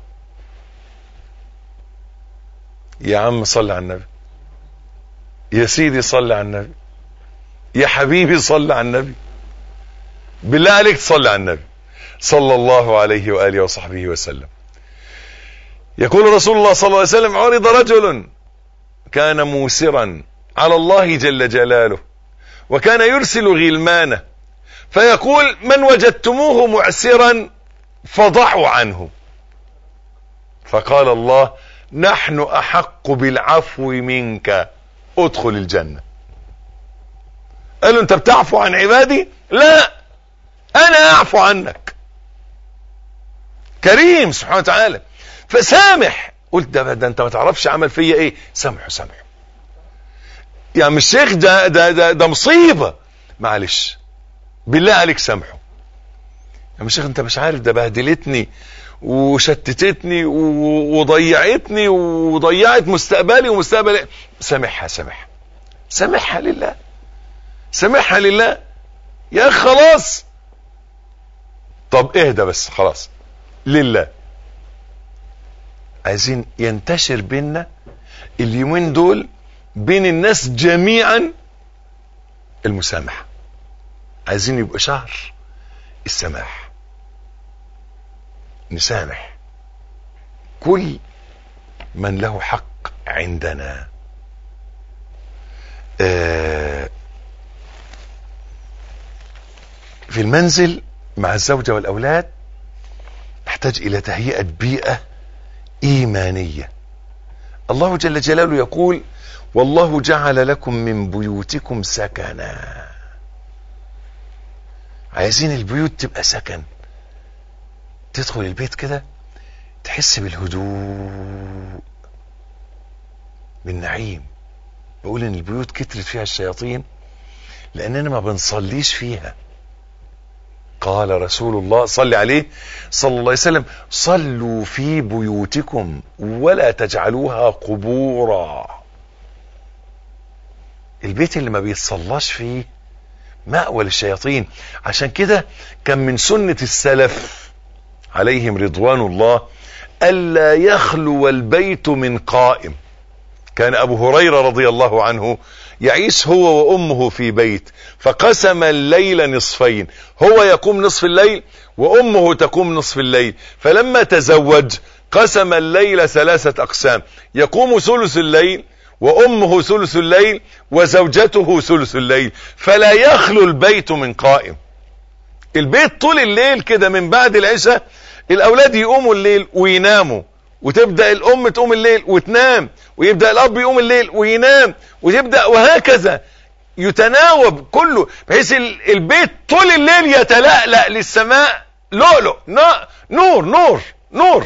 يا عم صل على النبي يا سيدي صل على النبي يا حبيبي صل على النبي بالله عليك تصلي على النبي صلى الله عليه وآله وصحبه وسلم يقول رسول الله صلى الله عليه وسلم عرض رجل كان موسرا على الله جل جلاله وكان يرسل غلمانه فيقول من وجدتموه معسرا فضعوا عنه فقال الله نحن احق بالعفو منك ادخل الجنة قال له انت بتعفو عن عبادي لا انا اعفو عنك كريم سبحانه وتعالى فسامح قلت ده, ده انت ما تعرفش عمل فيا ايه سامحه سامحه يا عم الشيخ ده ده ده, ده مصيبه معلش بالله عليك سامحه يا عم الشيخ انت مش عارف ده بهدلتني وشتتتني وضيعتني وضيعت مستقبلي ومستقبل سامحها سامحها سامحها لله سامحها لله يا اخي خلاص طب اهدى بس خلاص لله عايزين ينتشر بينا اليومين دول بين الناس جميعا المسامحة عايزين يبقى شهر السماح نسامح كل من له حق عندنا آه في المنزل مع الزوجة والأولاد نحتاج إلى تهيئة بيئة إيمانية الله جل جلاله يقول والله جعل لكم من بيوتكم سكنا عايزين البيوت تبقى سكن تدخل البيت كده تحس بالهدوء بالنعيم بقول ان البيوت كترت فيها الشياطين لاننا ما بنصليش فيها قال رسول الله صلى عليه صلى الله عليه وسلم صلوا في بيوتكم ولا تجعلوها قبورا البيت اللي ما بيتصلاش فيه مأوى للشياطين عشان كده كان من سنة السلف عليهم رضوان الله ألا يخلو البيت من قائم كان أبو هريرة رضي الله عنه يعيش هو وأمه في بيت فقسم الليل نصفين هو يقوم نصف الليل وأمه تقوم نصف الليل فلما تزوج قسم الليل ثلاثة أقسام يقوم ثلث الليل وأمه ثلث الليل وزوجته ثلث الليل فلا يخلو البيت من قائم البيت طول الليل كده من بعد العشاء الأولاد يقوموا الليل ويناموا وتبدأ الأم تقوم الليل وتنام ويبدأ الأب يقوم الليل وينام ويبدأ وهكذا يتناوب كله بحيث البيت طول الليل يتلألأ للسماء لؤلؤ نور نور نور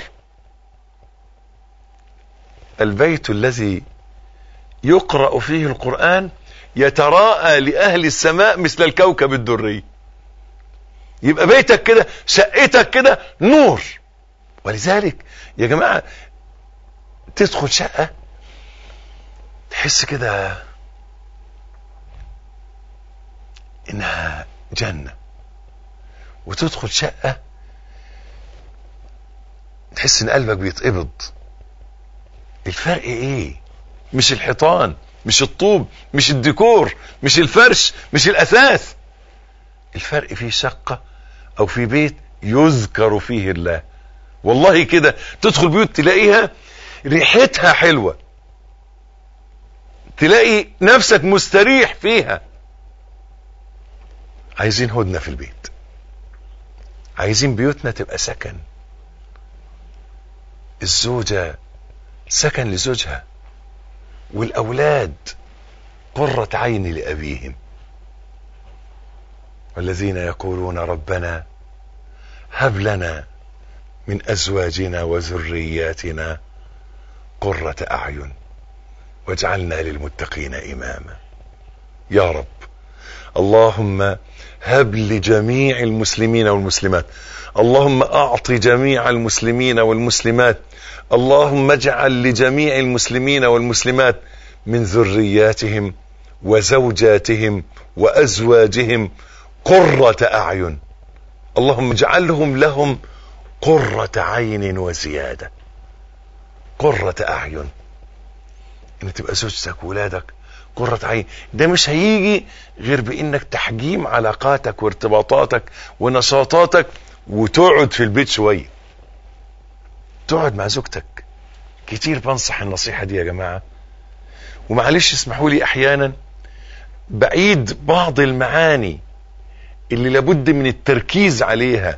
البيت الذي يقرأ فيه القرآن يتراءى لأهل السماء مثل الكوكب الدري يبقى بيتك كده شقتك كده نور ولذلك يا جماعة تدخل شقة تحس كده انها جنة وتدخل شقة تحس ان قلبك بيتقبض الفرق ايه مش الحيطان مش الطوب مش الديكور مش الفرش مش الاثاث الفرق في شقة او في بيت يذكر فيه الله والله كده تدخل بيوت تلاقيها ريحتها حلوة تلاقي نفسك مستريح فيها عايزين هدنة في البيت عايزين بيوتنا تبقى سكن الزوجة سكن لزوجها والأولاد قرة عين لأبيهم والذين يقولون ربنا هب لنا من أزواجنا وذرياتنا قرة أعين واجعلنا للمتقين إماما يا رب اللهم هب لجميع المسلمين والمسلمات اللهم أعط جميع المسلمين والمسلمات اللهم اجعل لجميع المسلمين والمسلمات من ذرياتهم وزوجاتهم وأزواجهم قرة أعين اللهم اجعلهم لهم قرة عين وزيادة قرة أعين إن تبقى زوجتك وولادك قرة عين ده مش هيجي غير بإنك تحجيم علاقاتك وارتباطاتك ونشاطاتك وتقعد في البيت شوية تقعد مع زوجتك كتير بنصح النصيحة دي يا جماعة ومعلش اسمحوا لي أحيانا بعيد بعض المعاني اللي لابد من التركيز عليها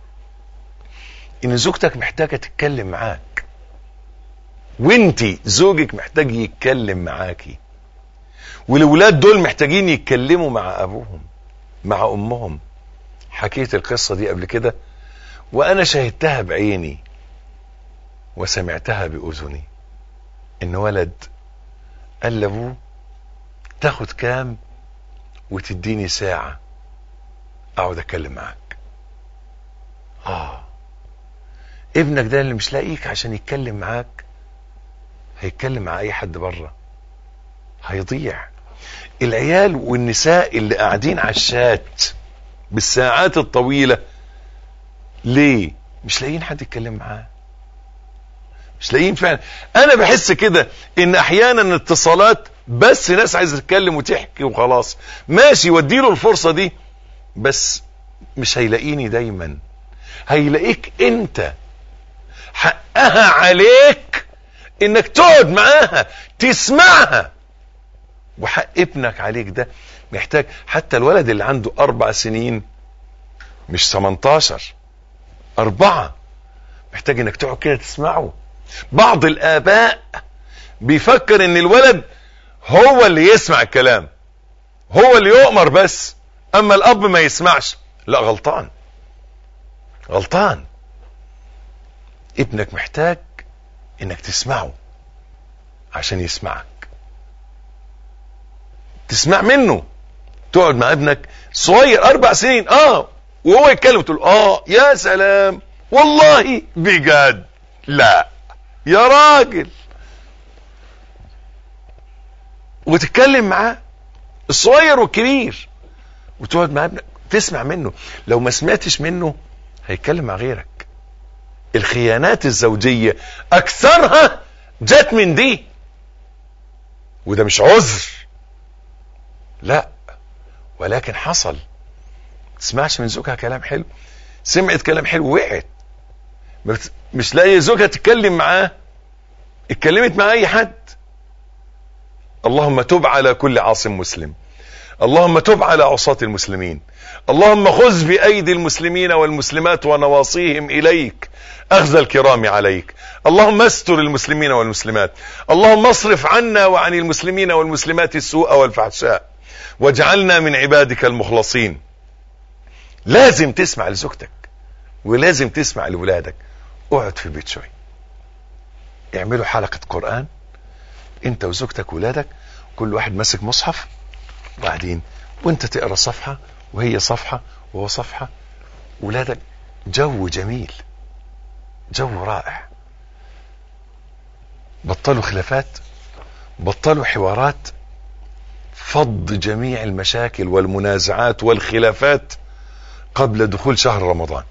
ان زوجتك محتاجة تتكلم معاك وانتي زوجك محتاج يتكلم معاكي والولاد دول محتاجين يتكلموا مع ابوهم مع امهم حكيت القصة دي قبل كده وانا شاهدتها بعيني وسمعتها باذني ان ولد قال لابوه تاخد كام وتديني ساعة اقعد اتكلم معاك اه ابنك ده اللي مش لاقيك عشان يتكلم معاك هيتكلم مع اي حد بره هيضيع العيال والنساء اللي قاعدين على الشات بالساعات الطويلة ليه مش لاقيين حد يتكلم معاه مش لاقيين فعلا انا بحس كده ان احيانا الاتصالات بس ناس عايزه تتكلم وتحكي وخلاص ماشي وديله الفرصه دي بس مش هيلاقيني دايما هيلاقيك انت حقها عليك انك تقعد معاها تسمعها وحق ابنك عليك ده محتاج حتى الولد اللي عنده اربع سنين مش 18 اربعة محتاج انك تقعد كده تسمعه بعض الاباء بيفكر ان الولد هو اللي يسمع الكلام هو اللي يؤمر بس اما الاب ما يسمعش لا غلطان غلطان ابنك محتاج انك تسمعه عشان يسمعك تسمع منه تقعد مع ابنك صغير اربع سنين اه وهو يتكلم تقول اه يا سلام والله بجد لا يا راجل وتتكلم معاه الصغير والكبير وتقعد مع ابنك تسمع منه لو ما سمعتش منه هيتكلم مع غيرك الخيانات الزوجية اكثرها جت من دي وده مش عذر لا ولكن حصل تسمعش من زوجها كلام حلو سمعت كلام حلو وقعت مش لاقي زوجها تتكلم معاه اتكلمت مع اي حد اللهم تب على كل عاصم مسلم اللهم تب على عصاة المسلمين اللهم خذ بأيدي المسلمين والمسلمات ونواصيهم إليك أخذ الكرام عليك اللهم استر المسلمين والمسلمات اللهم اصرف عنا وعن المسلمين والمسلمات السوء والفحشاء واجعلنا من عبادك المخلصين لازم تسمع لزوجتك ولازم تسمع لولادك اقعد في البيت شوي اعملوا حلقة قرآن انت وزوجتك وولادك كل واحد ماسك مصحف وبعدين وانت تقرا صفحة وهي صفحة وهو صفحة ولادك جو جميل جو رائع بطلوا خلافات بطلوا حوارات فض جميع المشاكل والمنازعات والخلافات قبل دخول شهر رمضان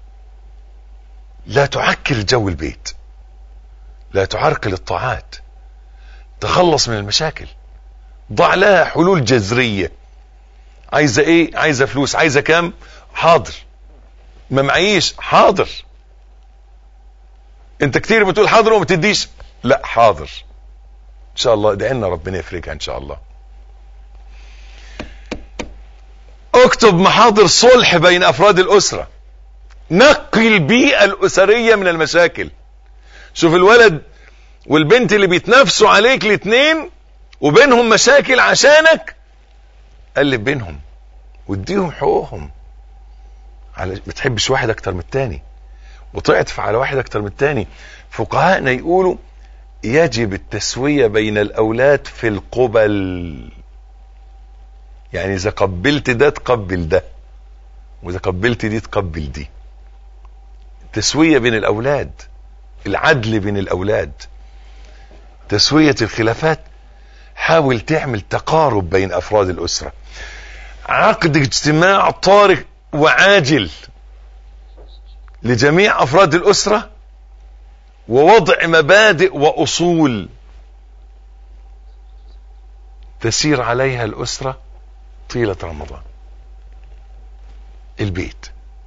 لا تعكر جو البيت لا تعرقل الطاعات تخلص من المشاكل ضع لها حلول جذرية عايزة ايه عايزة فلوس عايزة كام حاضر ما معيش حاضر انت كتير بتقول حاضر وما تديش لا حاضر ان شاء الله ادعي لنا ربنا يفرجها ان شاء الله اكتب محاضر صلح بين افراد الاسرة نقي البيئة الاسرية من المشاكل شوف الولد والبنت اللي بيتنافسوا عليك الاتنين وبينهم مشاكل عشانك قلب بينهم واديهم حقوقهم على ما تحبش واحد اكتر من التاني وتعطف على واحد اكتر من التاني فقهاءنا يقولوا يجب التسوية بين الاولاد في القبل يعني اذا قبلت ده تقبل ده واذا قبلت دي تقبل دي تسوية بين الاولاد العدل بين الاولاد تسوية الخلافات حاول تعمل تقارب بين افراد الاسرة عقد اجتماع طارئ وعاجل لجميع افراد الاسره ووضع مبادئ واصول تسير عليها الاسره طيله رمضان البيت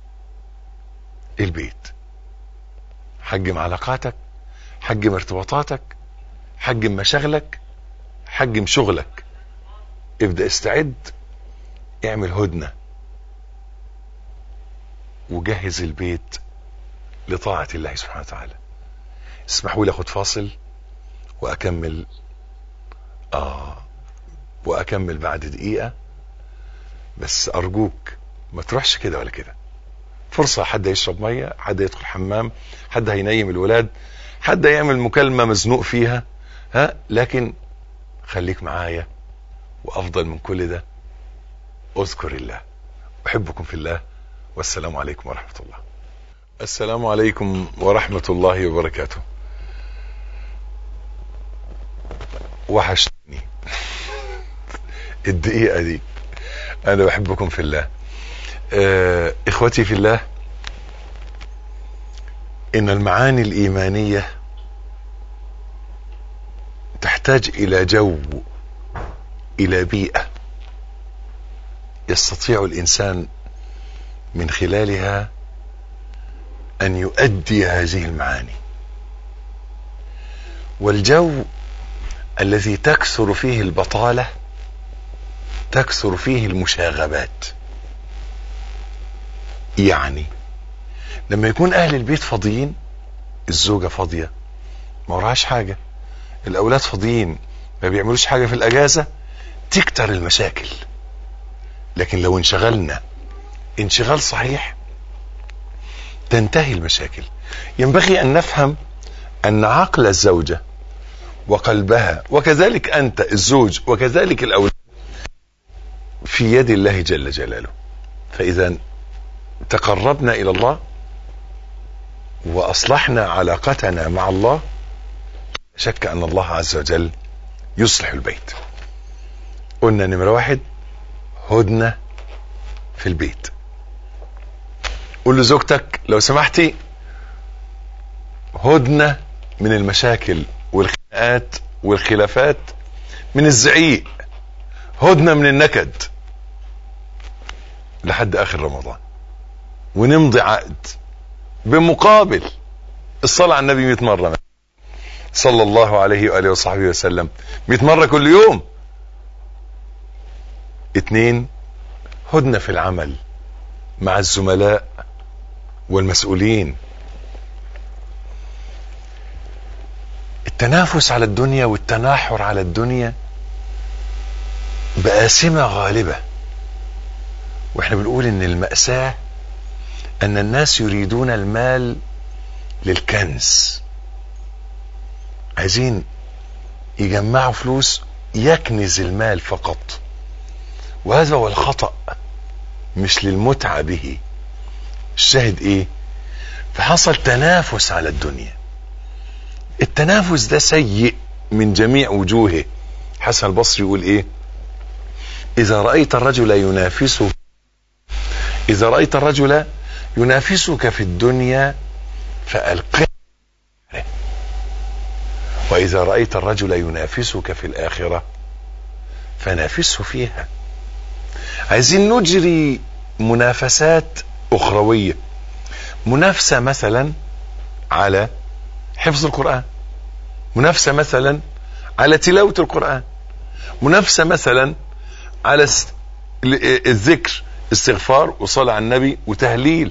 البيت حجم علاقاتك حجم ارتباطاتك حجم مشاغلك حجم شغلك ابدأ استعد اعمل هدنة وجهز البيت لطاعة الله سبحانه وتعالى اسمحوا لي اخد فاصل واكمل اه واكمل بعد دقيقة بس ارجوك ما تروحش كده ولا كده فرصة حد يشرب مية حد يدخل حمام حد هينيم الولاد حد يعمل مكالمة مزنوق فيها ها لكن خليك معايا وافضل من كل ده اذكر الله احبكم في الله والسلام عليكم ورحمة الله السلام عليكم ورحمة الله وبركاته وحشتني الدقيقة دي انا بحبكم في الله آه اخوتي في الله ان المعاني الايمانية تحتاج الى جو الى بيئة يستطيع الانسان من خلالها ان يؤدي هذه المعاني والجو الذي تكثر فيه البطالة تكثر فيه المشاغبات يعني لما يكون اهل البيت فاضيين الزوجة فاضية ما وراهاش حاجة الاولاد فاضيين ما بيعملوش حاجة في الاجازة تكتر المشاكل لكن لو انشغلنا انشغال صحيح تنتهي المشاكل ينبغي ان نفهم ان عقل الزوجة وقلبها وكذلك انت الزوج وكذلك الاولاد في يد الله جل جلاله فاذا تقربنا الى الله واصلحنا علاقتنا مع الله شك ان الله عز وجل يصلح البيت قلنا نمرة واحد هدنة في البيت قول لزوجتك لو سمحتي هدنة من المشاكل والخناقات والخلافات من الزعيق هدنة من النكد لحد اخر رمضان ونمضي عقد بمقابل الصلاة على النبي 100 مرة صلى الله عليه وآله وصحبه وسلم 100 مرة كل يوم اتنين هدنة في العمل مع الزملاء والمسؤولين التنافس على الدنيا والتناحر على الدنيا بآسمة غالبة واحنا بنقول ان المأساة ان الناس يريدون المال للكنز عايزين يجمعوا فلوس يكنز المال فقط وهذا هو الخطأ مش للمتعة به الشاهد ايه فحصل تنافس على الدنيا التنافس ده سيء من جميع وجوهه حسن البصري يقول ايه اذا رأيت الرجل ينافسه اذا رأيت الرجل ينافسك في الدنيا فألقه وإذا رأيت الرجل ينافسك في الآخرة فنافسه فيها عايزين نجري منافسات أخروية منافسة مثلا على حفظ القرآن منافسة مثلا على تلاوة القرآن منافسة مثلا على الذكر استغفار وصلاة على النبي وتهليل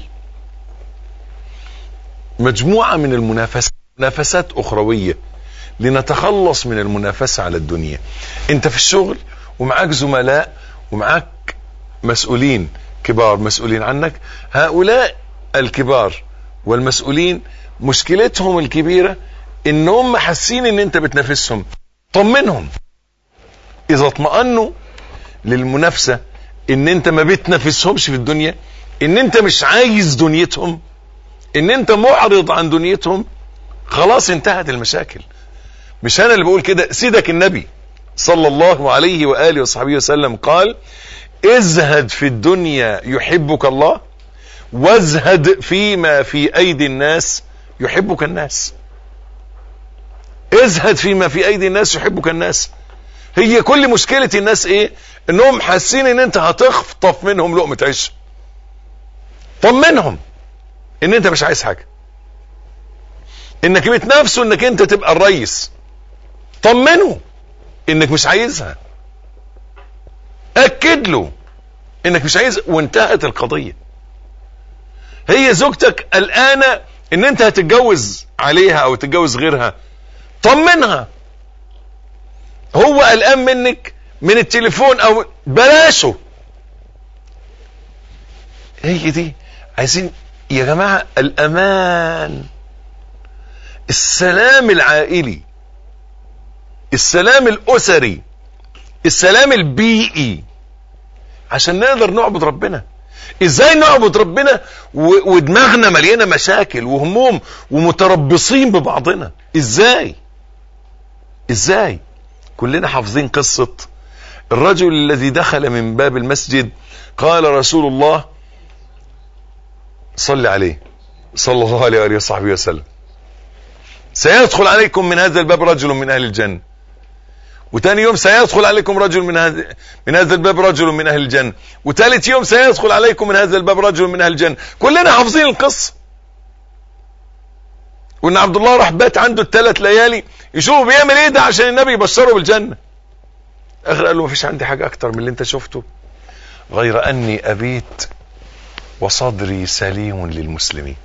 مجموعة من المنافسات منافسات أخروية لنتخلص من المنافسة على الدنيا انت في الشغل ومعاك زملاء ومعاك مسؤولين كبار مسؤولين عنك هؤلاء الكبار والمسؤولين مشكلتهم الكبيرة ان هم حاسين ان انت بتنافسهم طمنهم اذا اطمأنوا للمنافسة ان انت ما بتنافسهمش في الدنيا ان انت مش عايز دنيتهم ان انت معرض عن دنيتهم خلاص انتهت المشاكل مش انا اللي بقول كده سيدك النبي صلى الله عليه وآله وصحبه وسلم قال ازهد في الدنيا يحبك الله وازهد فيما في ايدي الناس يحبك الناس ازهد فيما في ايدي الناس يحبك الناس هي كل مشكلة الناس ايه انهم حاسين ان انت هتخطف منهم لقمة عيش طمنهم ان انت مش عايز حاجة انك بتنافسه انك انت تبقى الرئيس طمنه انك مش عايزها اكد له انك مش عايز وانتهت القضية هي زوجتك قلقانة ان انت هتتجوز عليها او تتجوز غيرها طمنها هو قلقان منك من التليفون او بلاشه هي دي عايزين يا جماعة الامان السلام العائلي السلام الاسري السلام البيئي عشان نقدر نعبد ربنا ازاي نعبد ربنا و- ودماغنا مليانه مشاكل وهموم ومتربصين ببعضنا ازاي ازاي كلنا حافظين قصه الرجل الذي دخل من باب المسجد قال رسول الله صل عليه صلى الله عليه وآله وصحبه وسلم سيدخل عليكم من هذا الباب رجل من أهل الجنة وتاني يوم سيدخل عليكم رجل من هذا من هذا الباب رجل من اهل الجنه وثالث يوم سيدخل عليكم من هذا الباب رجل من اهل الجنه كلنا حافظين القصه وان عبد الله راح بات عنده الثلاث ليالي يشوفوا بيعمل ايه ده عشان النبي يبشره بالجنه اخر قال له مفيش عندي حاجه اكتر من اللي انت شفته غير اني ابيت وصدري سليم للمسلمين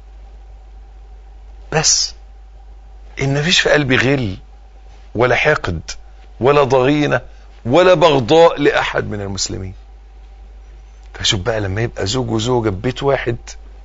بس ان مفيش في قلبي غل ولا حقد ولا ضغينة ولا بغضاء لأحد من المسلمين فشوف بقى لما يبقى زوج وزوجة ببيت واحد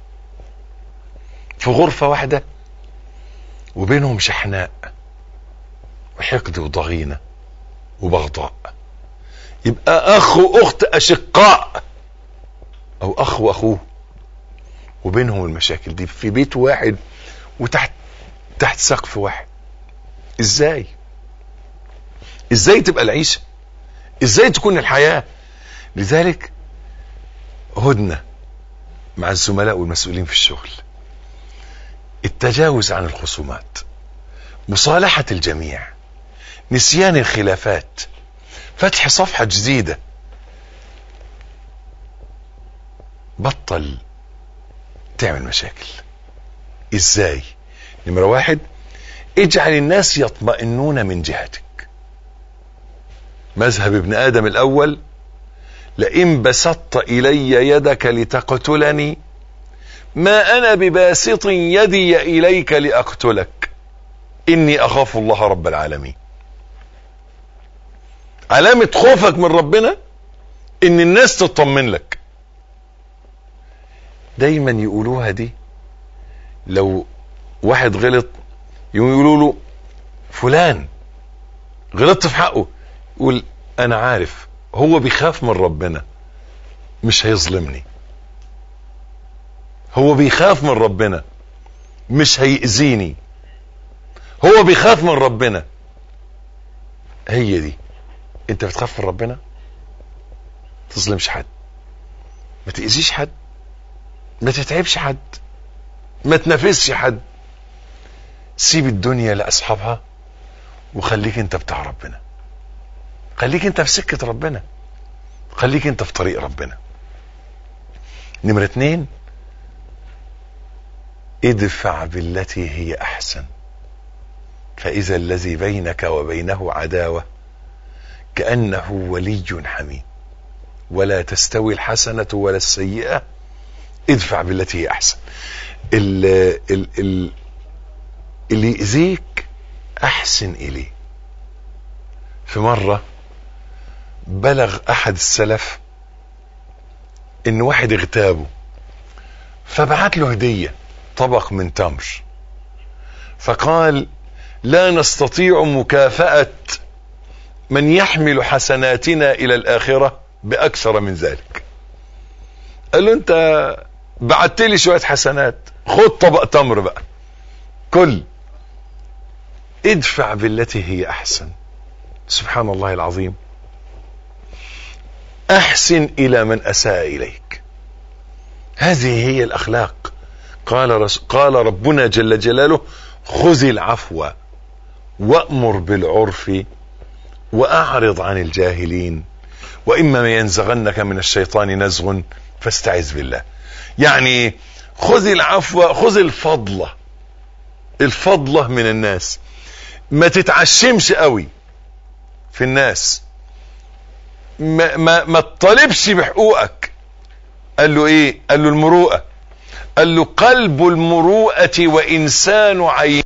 في غرفة واحدة وبينهم شحناء وحقد وضغينة وبغضاء يبقى أخ وأخت أشقاء أو أخ وأخوه وبينهم المشاكل دي في بيت واحد وتحت تحت سقف واحد ازاي ازاي تبقى العيشة ازاي تكون الحياة لذلك هدنة مع الزملاء والمسؤولين في الشغل التجاوز عن الخصومات مصالحة الجميع نسيان الخلافات فتح صفحة جديدة بطل تعمل مشاكل ازاي نمرة واحد اجعل الناس يطمئنون من جهتك مذهب ابن ادم الاول لئن بسطت الي يدك لتقتلني ما انا بباسط يدي اليك لاقتلك اني اخاف الله رب العالمين علامة خوفك من ربنا ان الناس تطمن لك دايما يقولوها دي لو واحد غلط يقولوا له فلان غلطت في حقه يقول انا عارف هو بيخاف من ربنا مش هيظلمني هو بيخاف من ربنا مش هيأذيني هو بيخاف من ربنا هي دي انت بتخاف من ربنا تظلمش حد ما تأذيش حد ما تتعبش حد ما تنافسش حد سيب الدنيا لأصحابها وخليك انت بتاع ربنا خليك انت في سكة ربنا خليك انت في طريق ربنا نمرة اتنين ادفع بالتي هي احسن فاذا الذي بينك وبينه عداوة كأنه ولي حميد ولا تستوي الحسنة ولا السيئة ادفع بالتي هي احسن ال ال ال اللي يأذيك احسن اليه في مرة بلغ احد السلف ان واحد اغتابه فبعت له هدية طبق من تمر فقال لا نستطيع مكافأة من يحمل حسناتنا الى الاخرة باكثر من ذلك قال له انت بعت لي شوية حسنات خد طبق تمر بقى كل ادفع بالتي هي احسن سبحان الله العظيم احسن الى من اساء اليك هذه هي الأخلاق قال, رس قال ربنا جل جلاله خذ العفو وأمر بالعرف وأعرض عن الجاهلين وإما ينزغنك من الشيطان نزغ فاستعذ بالله يعني خذ العفو خذ الفضلة الفضلة من الناس ما تتعشمش قوي في الناس ما, ما, ما تطالبش بحقوقك قال له ايه قال له المروءة قال له قلب المروءة وإنسان عين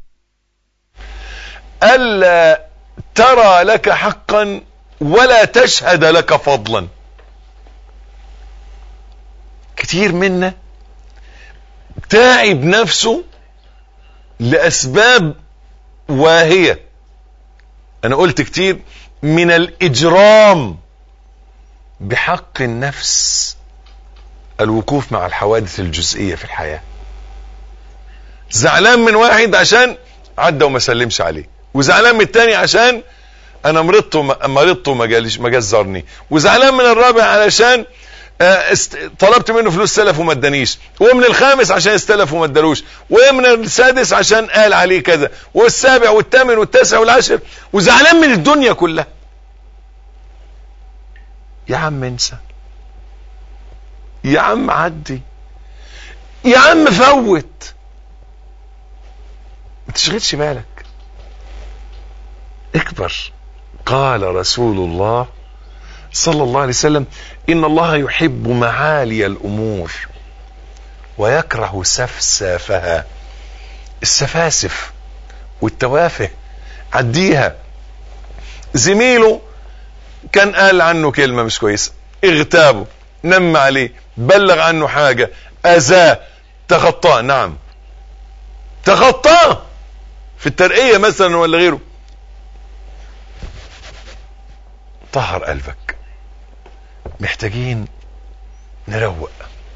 ألا ترى لك حقا ولا تشهد لك فضلا كتير منا تعب نفسه لأسباب واهية أنا قلت كتير من الإجرام بحق النفس الوقوف مع الحوادث الجزئية في الحياة زعلان من واحد عشان عدى وما سلمش عليه وزعلان من التاني عشان انا مرضت مرضت وما جاليش ما جزرني وزعلان من الرابع علشان است... طلبت منه فلوس سلف وما ادانيش ومن الخامس عشان استلف وما ادالوش ومن السادس عشان قال عليه كذا والسابع والثامن والتاسع والعاشر وزعلان من الدنيا كلها يا عم انسى يا عم عدي يا عم فوت ما تشغلش بالك اكبر قال رسول الله صلى الله عليه وسلم ان الله يحب معالي الامور ويكره سفسافها السفاسف والتوافه عديها زميله كان قال عنه كلمة مش كويسة اغتابه نم عليه بلغ عنه حاجة اذاه تخطاه نعم تخطاه في الترقية مثلا ولا غيره طهر قلبك محتاجين نروق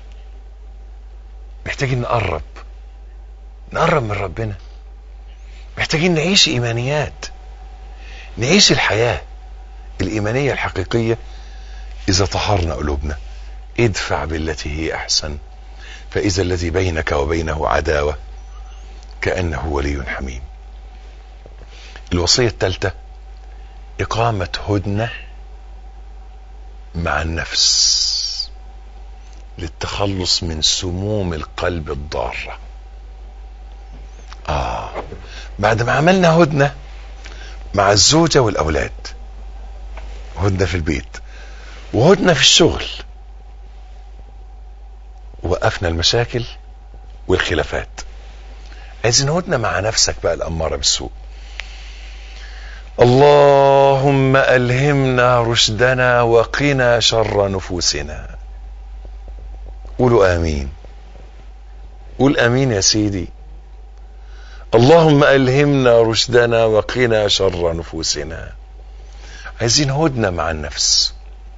محتاجين نقرب نقرب من ربنا محتاجين نعيش ايمانيات نعيش الحياة الايمانية الحقيقية اذا طهرنا قلوبنا ادفع بالتي هي احسن فاذا الذي بينك وبينه عداوة كأنه ولي حميم الوصية الثالثة إقامة هدنة مع النفس للتخلص من سموم القلب الضارة آه بعد ما عملنا هدنة مع الزوجة والأولاد هدنة في البيت وهدنة في الشغل وقفنا المشاكل والخلافات عايزين هدنة مع نفسك بقى الأمارة بالسوء اللهم ألهمنا رشدنا وقنا شر نفوسنا قولوا آمين قول آمين يا سيدي اللهم ألهمنا رشدنا وقنا شر نفوسنا عايزين هدنة مع النفس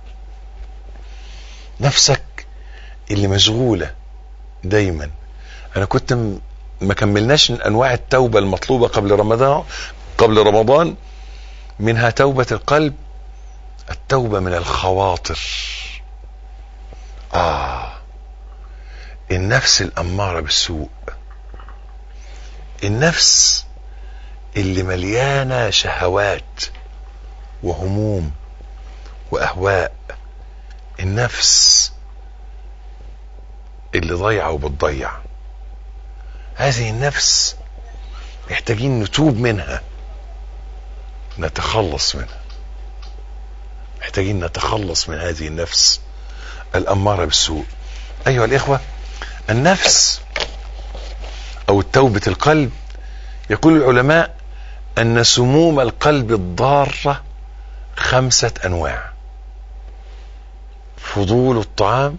نفسك اللي مشغولة دايما انا كنت م... ما كملناش انواع التوبة المطلوبة قبل رمضان قبل رمضان منها توبة القلب التوبة من الخواطر آه النفس الأمارة بالسوء النفس اللي مليانة شهوات وهموم وأهواء النفس اللي ضيعة وبتضيع هذه النفس محتاجين نتوب منها نتخلص منها محتاجين نتخلص من هذه النفس الأمارة بالسوء أيها الإخوة النفس أو توبة القلب يقول العلماء أن سموم القلب الضارة خمسة أنواع فضول الطعام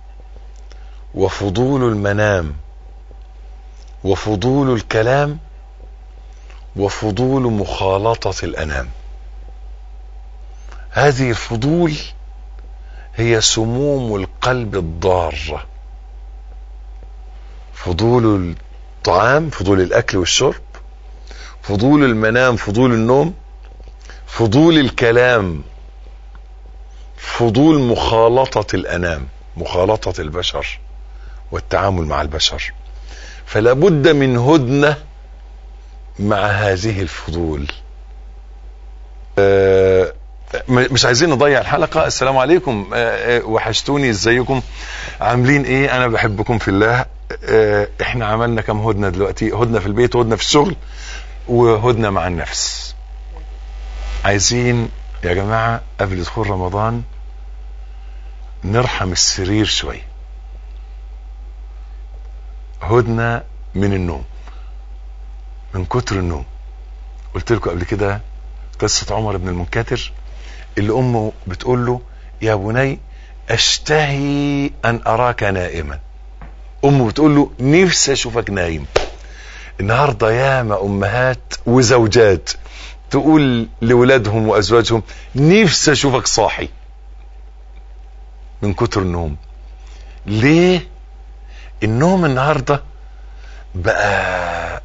وفضول المنام وفضول الكلام وفضول مخالطة الأنام هذه الفضول هي سموم القلب الضارة فضول الطعام فضول الأكل والشرب فضول المنام فضول النوم فضول الكلام فضول مخالطة الأنام مخالطة البشر والتعامل مع البشر فلا بد من هدنة مع هذه الفضول آه، م- مش عايزين نضيع الحلقة السلام عليكم آه، آه، وحشتوني ازيكم عاملين ايه انا بحبكم في الله آه، احنا عملنا كم هدنة دلوقتي هدنة في البيت وهدنة في الشغل وهدنة مع النفس عايزين يا جماعة قبل دخول رمضان نرحم السرير شوية هدنة من النوم من كتر النوم قلت لكم قبل كده قصة عمر بن المنكدر اللي امه بتقول له يا بني اشتهي ان اراك نائما امه بتقول له نفسي اشوفك نايم النهارده ياما امهات وزوجات تقول لولادهم وازواجهم نفسي اشوفك صاحي من كتر النوم ليه النوم النهارده بقى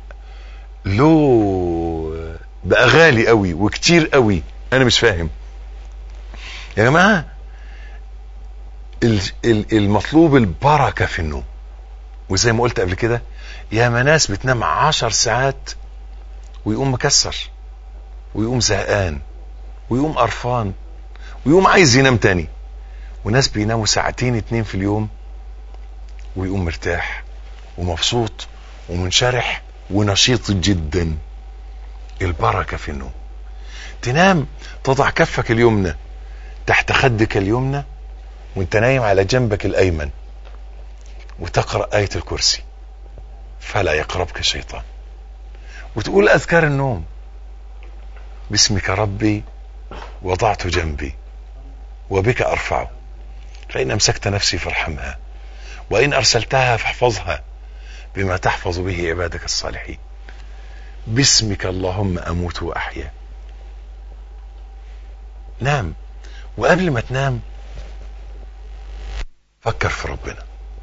له بقى غالي قوي وكتير قوي انا مش فاهم يا جماعه ال- ال- المطلوب البركه في النوم وزي ما قلت قبل كده يا ناس بتنام عشر ساعات ويقوم مكسر ويقوم زهقان ويقوم قرفان ويقوم عايز ينام تاني وناس بيناموا ساعتين اتنين في اليوم ويقوم مرتاح ومبسوط ومنشرح ونشيط جدا البركة في النوم تنام تضع كفك اليمنى تحت خدك اليمنى وانت نايم على جنبك الايمن وتقرأ آية الكرسي فلا يقربك شيطان وتقول اذكار النوم باسمك ربي وضعت جنبي وبك ارفعه فان امسكت نفسي فارحمها وان ارسلتها فاحفظها بما تحفظ به عبادك الصالحين باسمك اللهم اموت واحيا نام وقبل ما تنام فكر في ربنا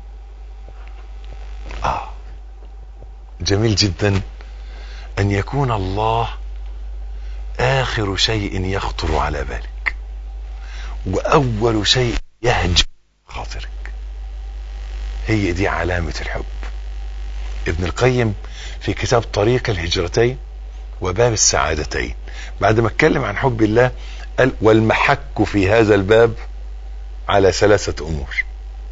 اه جميل جدا ان يكون الله اخر شيء يخطر على بالك واول شيء يهجم خاطرك هي دي علامة الحب ابن القيم في كتاب طريق الهجرتين وباب السعادتين بعد ما اتكلم عن حب الله قال والمحك في هذا الباب على ثلاثة امور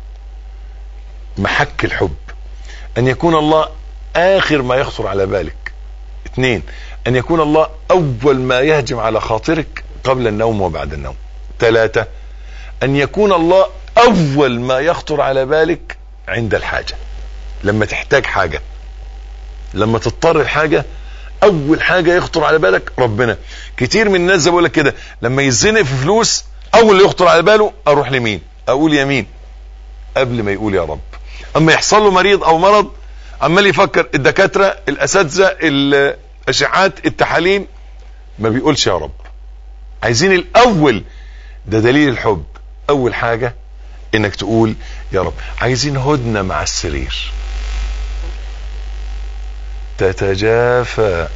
محك الحب ان يكون الله اخر ما يخطر على بالك اثنين ان يكون الله اول ما يهجم على خاطرك قبل النوم وبعد النوم ثلاثة ان يكون الله اول ما يخطر على بالك عند الحاجة لما تحتاج حاجة لما تضطر الحاجة اول حاجة يخطر على بالك ربنا كتير من الناس زي بقول لك كده لما يزنق في فلوس اول اللي يخطر على باله اروح لمين اقول يمين قبل ما يقول يا رب اما يحصل له مريض او مرض عمال يفكر الدكاترة الاساتذة الاشعاعات التحاليل ما بيقولش يا رب عايزين الاول ده دليل الحب اول حاجة انك تقول يا رب عايزين هدنة مع السرير تتجافى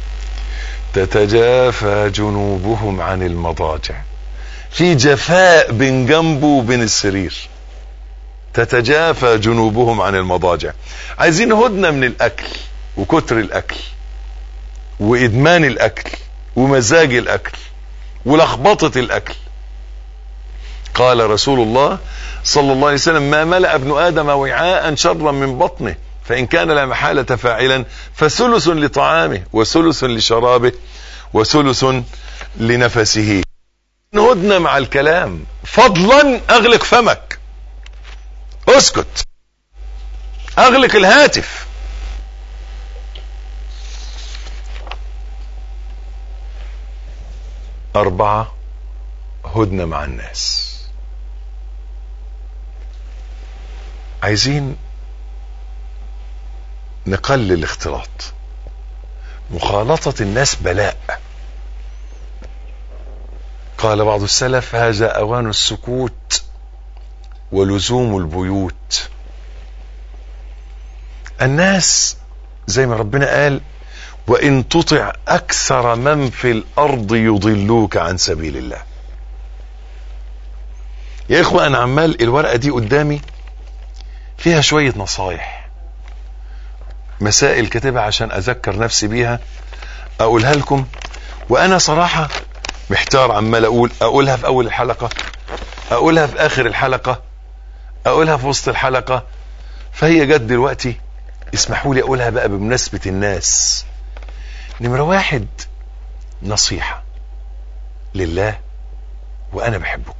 تتجافى جنوبهم عن المضاجع في جفاء بين جنبه وبين السرير تتجافى جنوبهم عن المضاجع عايزين هدنة من الاكل وكتر الاكل وادمان الاكل ومزاج الاكل ولخبطة الاكل قال رسول الله صلى الله عليه وسلم ما ملأ ابن ادم وعاء شرا من بطنه فان كان لا محالة فاعلا فثلث لطعامه وثلث لشرابه وثلث لنفسه هدنة مع الكلام فضلا اغلق فمك اسكت اغلق الهاتف اربعة هدنة مع الناس عايزين نقلل الاختلاط مخالطة الناس بلاء قال بعض السلف هذا اوان السكوت ولزوم البيوت الناس زي ما ربنا قال وان تطع اكثر من في الارض يضلوك عن سبيل الله يا اخوة انا عمال الورقة دي قدامي فيها شوية نصايح مسائل كاتبها عشان اذكر نفسي بيها اقولها لكم وانا صراحة محتار عمال اقول اقولها في اول الحلقة اقولها في اخر الحلقة اقولها في وسط الحلقة فهي جت دلوقتي اسمحوا لي اقولها بقى بمناسبة الناس نمرة واحد نصيحة لله وانا بحبكم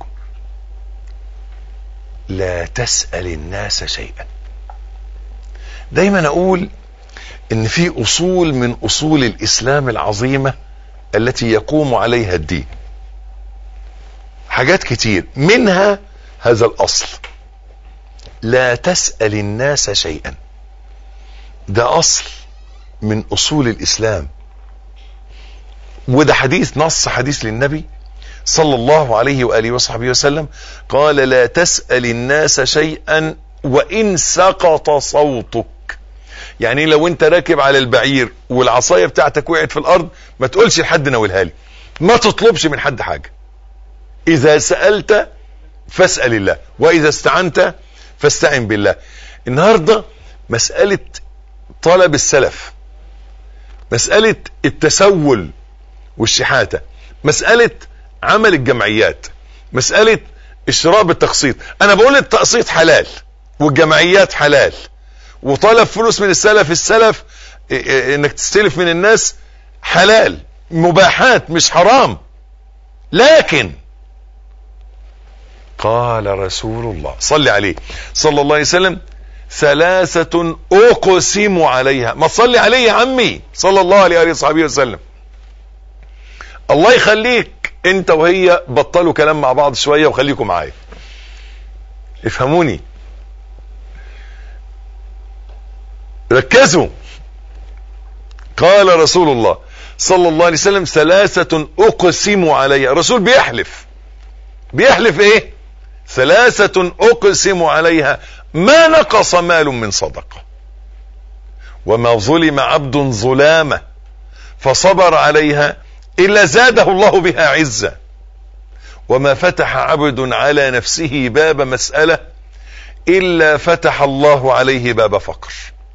لا تسأل الناس شيئا دايما اقول ان في اصول من اصول الاسلام العظيمة التي يقوم عليها الدين حاجات كتير منها هذا الاصل لا تسأل الناس شيئا ده اصل من اصول الاسلام وده حديث نص حديث للنبي صلى الله عليه وآله وصحبه وسلم قال لا تسأل الناس شيئا وإن سقط صوتك يعني لو انت راكب على البعير والعصاية بتاعتك وقعت في الارض ما تقولش لحد ناولها لي ما تطلبش من حد حاجة اذا سألت فاسأل الله واذا استعنت فاستعن بالله النهاردة مسألة طلب السلف مسألة التسول والشحاتة مسألة عمل الجمعيات مسألة اشراب التقسيط انا بقول التقسيط حلال والجمعيات حلال وطلب فلوس من السلف السلف انك تستلف من الناس حلال مباحات مش حرام لكن قال رسول الله صلي عليه صلى الله عليه وسلم ثلاثة اقسم عليها ما تصلي عليه يا عمي صلى الله عليه وصحبه وسلم الله يخليك انت وهي بطلوا كلام مع بعض شوية وخليكم معايا افهموني ركزوا قال رسول الله صلى الله عليه وسلم ثلاثة اقسم علي الرسول بيحلف بيحلف ايه ثلاثة اقسم عليها ما نقص مال من صدقة وما ظلم عبد ظلامة فصبر عليها الا زاده الله بها عزة وما فتح عبد على نفسه باب مسألة الا فتح الله عليه باب فقر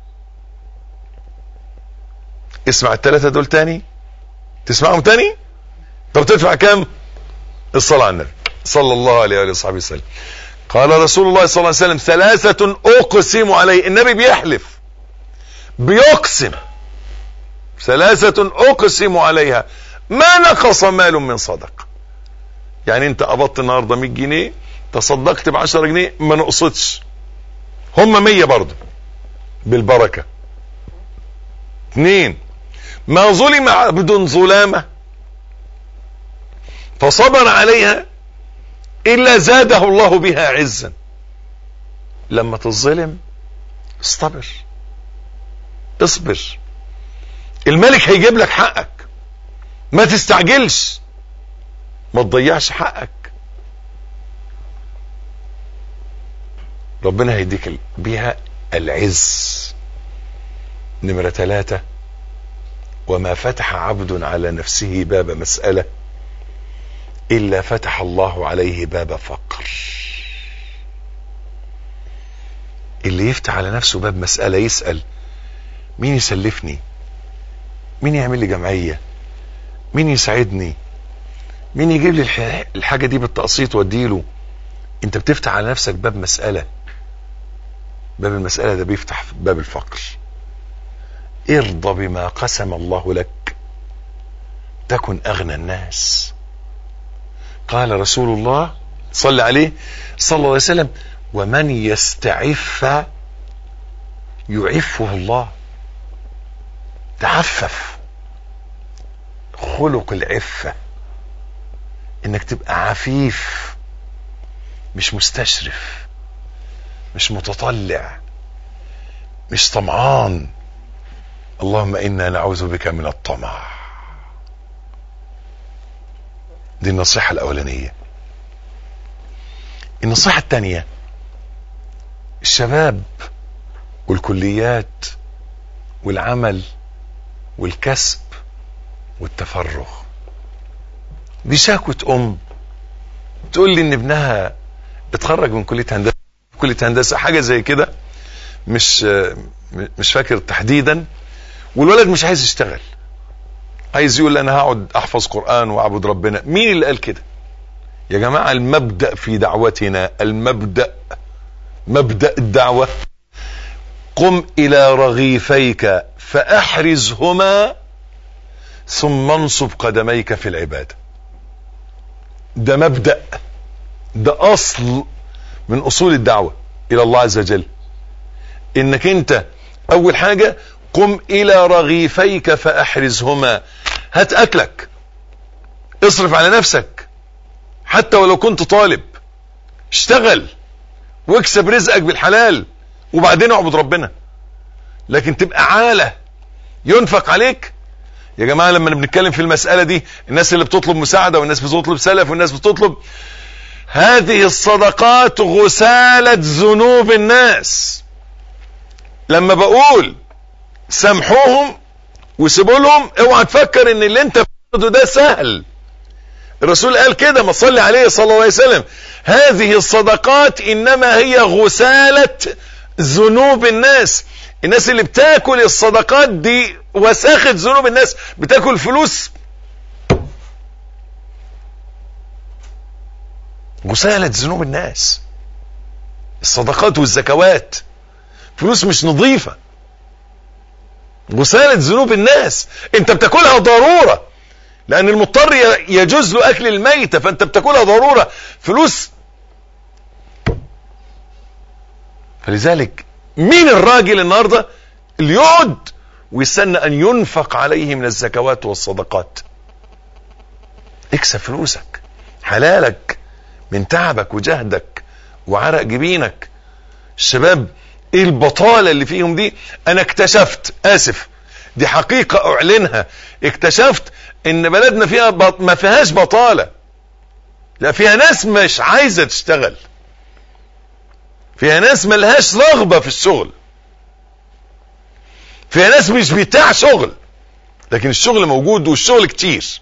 اسمع الثلاثة دول تاني تسمعهم تاني طب تدفع كام الصلاة على النبي صلى الله عليه وآله وصحبه وسلم قال رسول الله صلى الله عليه وسلم ثلاثة اقسم عليه النبي بيحلف بيقسم ثلاثة اقسم عليها ما نقص مال من صدق يعني انت قبضت النهاردة 100 جنيه تصدقت ب 10 جنيه ما نقصتش هم 100 برضه بالبركة اثنين ما ظلم عبد ظلامة فصبر عليها الا زاده الله بها عزا لما تظلم اصطبر اصبر الملك هيجيب لك حقك ما تستعجلش ما تضيعش حقك ربنا هيديك بيها العز نمرة ثلاثة وما فتح عبد على نفسه باب مسألة إلا فتح الله عليه باب فقر اللي يفتح على نفسه باب مسألة يسأل مين يسلفني مين يعمل لي جمعية مين يساعدني مين يجيب لي الحاجة دي بالتقسيط واديله انت بتفتح على نفسك باب مسألة باب المسألة ده بيفتح باب الفقر ارضى بما قسم الله لك تكن اغنى الناس قال رسول الله صلى عليه صلى الله عليه وسلم ومن يستعف يعفه الله تعفف خلق العفة انك تبقى عفيف مش مستشرف مش متطلع مش طمعان اللهم انا نعوذ بك من الطمع دي النصيحة الاولانية النصيحة الثانية الشباب والكليات والعمل والكسب والتفرغ دي شكوة ام تقول لي ان ابنها اتخرج من كلية هندسة كلية هندسة حاجة زي كده مش مش فاكر تحديدا والولد مش عايز يشتغل عايز يقول انا هقعد احفظ قرآن واعبد ربنا مين اللي قال كده يا جماعة المبدأ في دعوتنا المبدأ مبدأ الدعوة قم الى رغيفيك فاحرزهما ثم انصب قدميك في العبادة ده مبدأ ده اصل من اصول الدعوة الى الله عز وجل انك انت اول حاجة قم الى رغيفيك فاحرزهما هات اكلك اصرف على نفسك حتى ولو كنت طالب اشتغل واكسب رزقك بالحلال وبعدين اعبد ربنا لكن تبقى عالة ينفق عليك يا جماعة لما بنتكلم في المسألة دي الناس اللي بتطلب مساعدة والناس بتطلب سلف والناس بتطلب هذه الصدقات غسالة ذنوب الناس لما بقول سامحوهم وسيبوا لهم اوعى تفكر ان اللي انت بتعمله ده سهل الرسول قال كده ما صلي عليه صلى الله عليه وسلم هذه الصدقات انما هي غسالة ذنوب الناس الناس اللي بتاكل الصدقات دي وساخة ذنوب الناس بتاكل فلوس غسالة ذنوب الناس الصدقات والزكوات فلوس مش نظيفة غسالة ذنوب الناس انت بتاكلها ضرورة لان المضطر يجوز له اكل الميتة فانت بتاكلها ضرورة فلوس فلذلك مين الراجل النهاردة اللي يقعد ويستنى ان ينفق عليه من الزكوات والصدقات اكسب فلوسك حلالك من تعبك وجهدك وعرق جبينك الشباب ايه البطالة اللي فيهم دي انا اكتشفت اسف دي حقيقة اعلنها اكتشفت ان بلدنا فيها بط... ما فيهاش بطالة لا فيها ناس مش عايزة تشتغل فيها ناس ملهاش رغبة في الشغل فيها ناس مش بتاع شغل لكن الشغل موجود والشغل كتير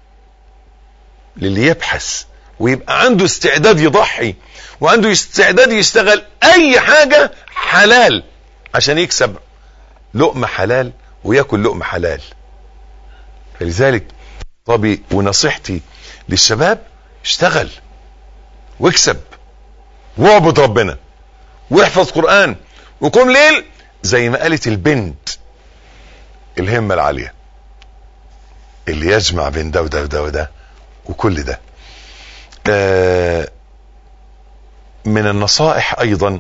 للي يبحث ويبقى عنده استعداد يضحي وعنده استعداد يشتغل اي حاجة حلال عشان يكسب لقمة حلال وياكل لقمة حلال فلذلك طبي ونصيحتي للشباب اشتغل واكسب واعبد ربنا واحفظ قرآن وقوم ليل زي ما قالت البنت الهمة العالية اللي يجمع بين ده وده وده وده وكل ده آه من النصائح ايضا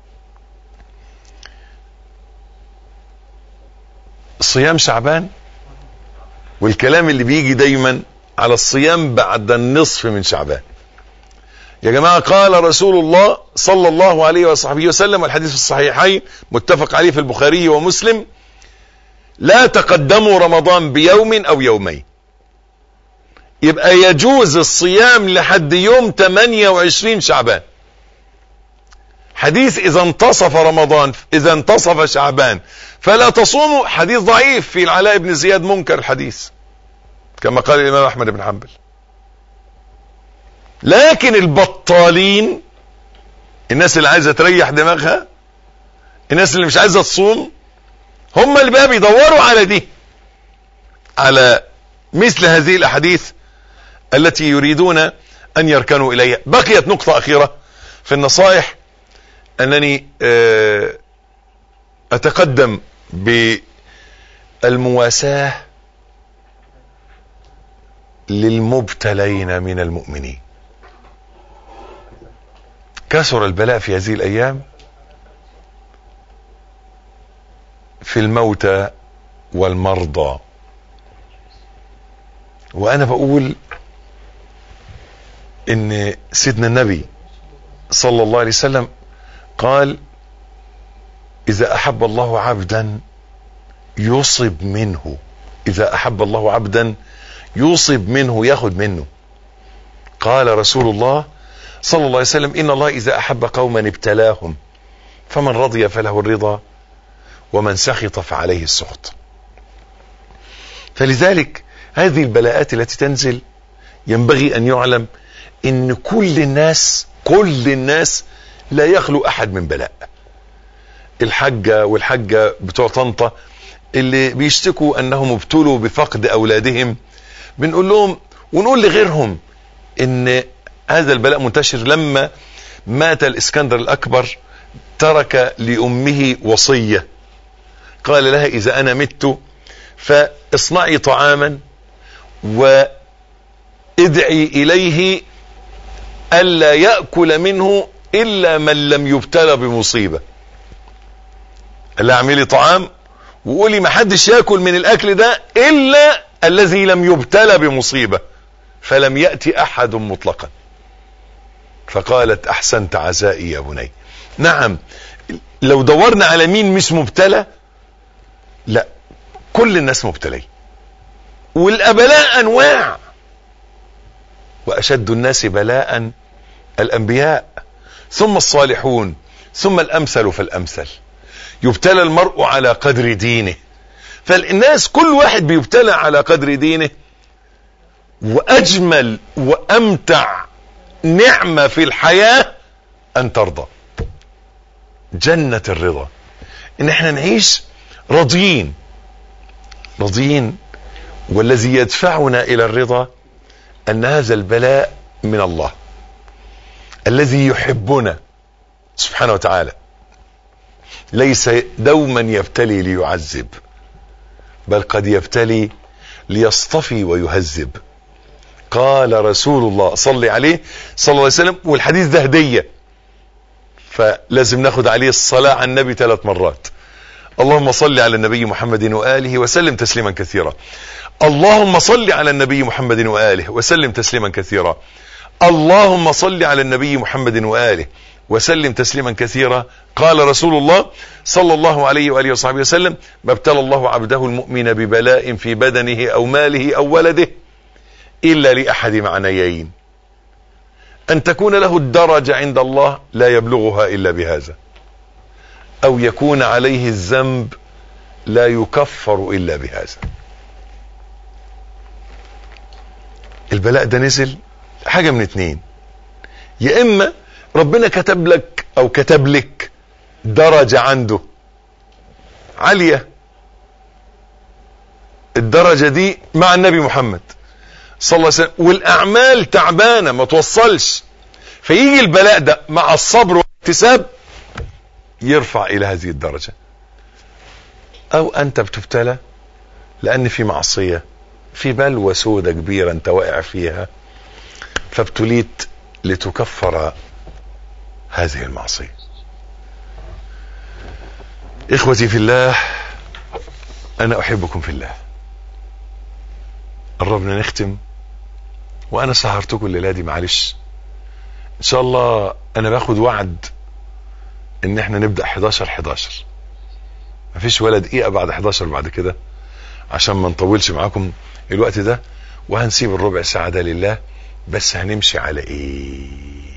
صيام شعبان والكلام اللي بيجي دايما على الصيام بعد النصف من شعبان يا جماعة قال رسول الله صلى الله عليه وصحبه وسلم والحديث في الصحيحين متفق عليه في البخاري ومسلم لا تقدموا رمضان بيوم او يومين يبقى يجوز الصيام لحد يوم 28 شعبان حديث اذا انتصف رمضان اذا انتصف شعبان فلا تصوموا حديث ضعيف في العلاء بن زياد منكر الحديث كما قال الامام احمد بن حنبل لكن البطالين الناس اللي عايزه تريح دماغها الناس اللي مش عايزه تصوم هم اللي بقى بيدوروا على دي على مثل هذه الاحاديث التي يريدون ان يركنوا اليها بقيت نقطة اخيرة في النصائح انني اتقدم بالمواساة للمبتلين من المؤمنين كثر البلاء في هذه الايام في الموتى والمرضى وانا بقول ان سيدنا النبي صلى الله عليه وسلم قال اذا احب الله عبدا يصب منه اذا احب الله عبدا يصب منه ياخد منه قال رسول الله صلى الله عليه وسلم ان الله اذا احب قوما ابتلاهم فمن رضي فله الرضا ومن سخط فعليه السخط فلذلك هذه البلاءات التي تنزل ينبغي ان يعلم ان كل الناس كل الناس لا يخلو احد من بلاء الحجة والحجة بتوع طنطا اللي بيشتكوا انهم ابتلوا بفقد اولادهم بنقول لهم ونقول لغيرهم ان هذا البلاء منتشر لما مات الاسكندر الاكبر ترك لامه وصية قال لها اذا انا مت فاصنعي طعاما وادعي اليه الا يأكل منه الا من لم يبتلى بمصيبة قال لها اعملي طعام وقولي ما حدش ياكل من الاكل ده الا الذي لم يبتلى بمصيبة فلم يأتي احد مطلقا فقالت احسنت عزائي يا بني نعم لو دورنا على مين مش مبتلى لا كل الناس مبتلين والابلاء انواع واشد الناس بلاء الانبياء ثم الصالحون ثم الامثل فالامثل يبتلى المرء على قدر دينه فالناس كل واحد بيبتلى على قدر دينه واجمل وامتع نعمة في الحياة ان ترضى جنة الرضا ان احنا نعيش راضيين راضيين والذي يدفعنا الى الرضا ان هذا البلاء من الله الذي يحبنا سبحانه وتعالى ليس دوما يبتلي ليعذب بل قد يبتلي ليصطفي ويهذب قال رسول الله صلى عليه صلى الله عليه وسلم والحديث ده هدية فلازم ناخد عليه الصلاة على النبي ثلاث مرات اللهم صل على النبي محمد وآله وسلم تسليما كثيرا اللهم صل على النبي محمد وآله وسلم تسليما كثيرا اللهم صل على النبي محمد وآله وسلم تسليما كثيرا قال رسول الله صلى الله عليه وآله وصحبه وسلم ما ابتلى الله عبده المؤمن ببلاء في بدنه أو ماله أو ولده إلا لأحد معنيين أن تكون له الدرجة عند الله لا يبلغها إلا بهذا أو يكون عليه الذنب لا يكفر إلا بهذا البلاء ده نزل حاجة من اتنين يا إما ربنا كتب لك أو كتب لك درجة عنده عالية الدرجة دي مع النبي محمد صلى الله عليه وسلم والاعمال تعبانه ما توصلش فيجي البلاء ده مع الصبر والاحتساب يرفع الى هذه الدرجه او انت بتبتلى لان في معصيه في بلوى سودة كبيره انت واقع فيها فابتليت لتكفر هذه المعصيه اخوتي في الله انا احبكم في الله قربنا نختم وانا سهرتكم الليله دي معلش ان شاء الله انا باخد وعد ان احنا نبدا 11 11 مفيش ولا دقيقه بعد 11 بعد كده عشان ما نطولش معاكم الوقت ده وهنسيب الربع ساعه ده لله بس هنمشي على ايه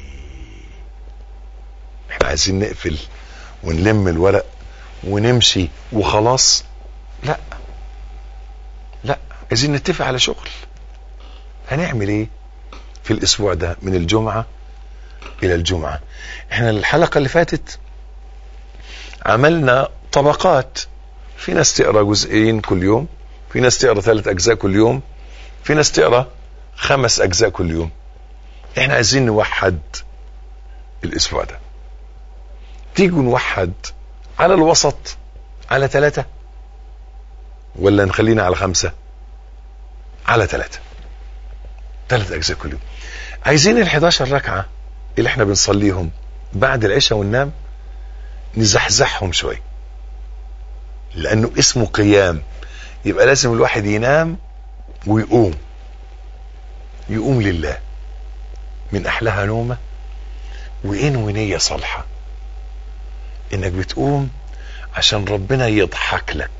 احنا عايزين نقفل ونلم الورق ونمشي وخلاص لا لا عايزين نتفق على شغل هنعمل ايه في الاسبوع ده من الجمعة الى الجمعة احنا الحلقة اللي فاتت عملنا طبقات في ناس تقرا جزئين كل يوم في ناس تقرا ثلاث اجزاء كل يوم في ناس تقرا خمس اجزاء كل يوم احنا عايزين نوحد الاسبوع ده تيجوا نوحد على الوسط على ثلاثة ولا نخلينا على خمسة على ثلاثة ثلاث أجزاء كل يوم عايزين ال 11 ركعة اللي احنا بنصليهم بعد العشاء وننام نزحزحهم شوية لأنه اسمه قيام يبقى لازم الواحد ينام ويقوم يقوم لله من أحلاها نومة وإنوي نية صالحة إنك بتقوم عشان ربنا يضحك لك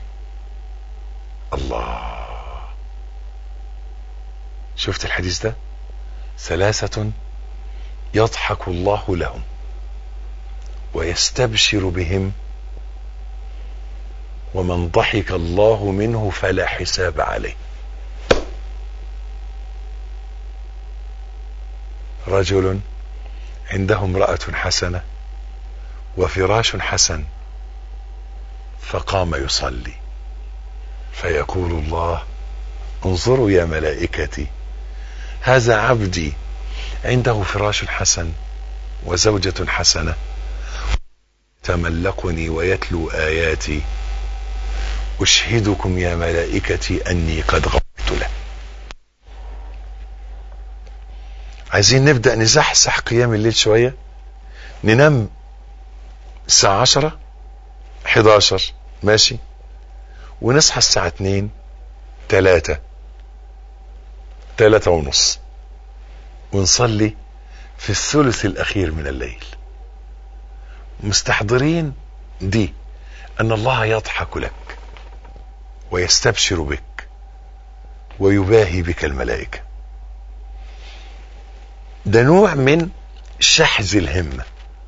الله شفت الحديث ده ثلاثة يضحك الله لهم ويستبشر بهم ومن ضحك الله منه فلا حساب عليه رجل عنده امرأة حسنة وفراش حسن فقام يصلي فيقول الله انظروا يا ملائكتي هذا عبدي عنده فراش حسن وزوجة حسنة تملقني ويتلو آياتي أشهدكم يا ملائكتي أني قد غفرت له عايزين نبدأ نزحزح قيام الليل شوية ننام الساعة عشرة 11 ماشي ونصحى الساعة 2 3 3 ونص ونصلي في الثلث الأخير من الليل مستحضرين دي أن الله يضحك لك ويستبشر بك ويباهي بك الملائكة ده نوع من شحذ الهمة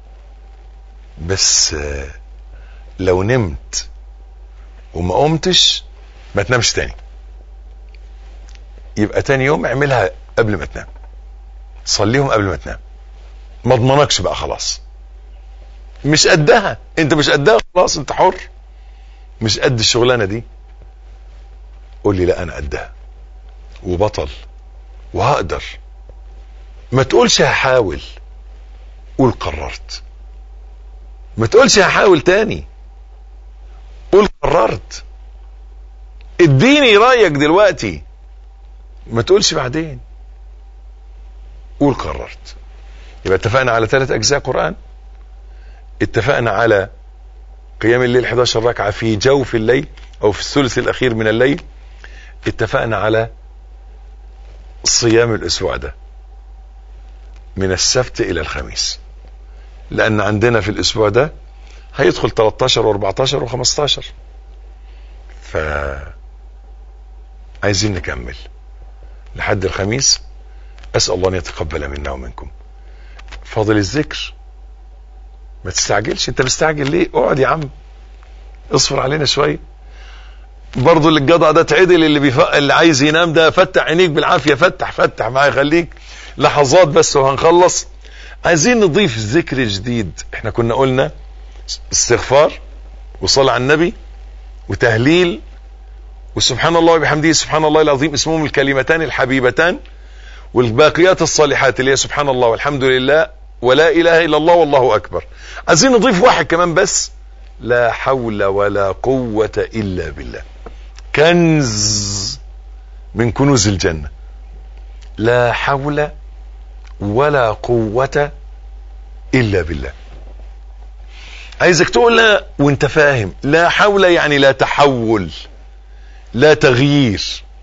بس لو نمت وما قمتش ما تنامش تاني يبقى تاني يوم اعملها قبل ما تنام صليهم قبل ما تنام ما اضمنكش بقى خلاص مش قدها انت مش قدها خلاص انت حر مش قد الشغلانه دي قول لي لا انا قدها وبطل وهقدر ما تقولش هحاول قول قررت ما تقولش هحاول تاني قول قررت اديني رايك دلوقتي ما تقولش بعدين قول قررت يبقى اتفقنا على ثلاث اجزاء قرآن اتفقنا على قيام الليل 11 ركعة في جوف الليل او في الثلث الاخير من الليل اتفقنا على صيام الاسبوع ده من السبت الى الخميس لان عندنا في الاسبوع ده هيدخل 13 و14 و15 ف عايزين نكمل لحد الخميس اسال الله ان يتقبل منا ومنكم فاضل الذكر ما تستعجلش انت مستعجل ليه اقعد يا عم اصبر علينا شويه برضه اللي الجدع ده تعدل اللي بيف... اللي عايز ينام ده فتح عينيك بالعافيه فتح فتح معايا خليك لحظات بس وهنخلص عايزين نضيف ذكر جديد احنا كنا قلنا استغفار وصلاة على النبي وتهليل وسبحان الله وبحمده سبحان الله العظيم اسمهم الكلمتان الحبيبتان والباقيات الصالحات اللي هي سبحان الله والحمد لله ولا اله الا الله والله اكبر عايزين نضيف واحد كمان بس لا حول ولا قوة الا بالله كنز من كنوز الجنة لا حول ولا قوة الا بالله عايزك تقول لا وانت فاهم لا حول يعني لا تحول لا تغيير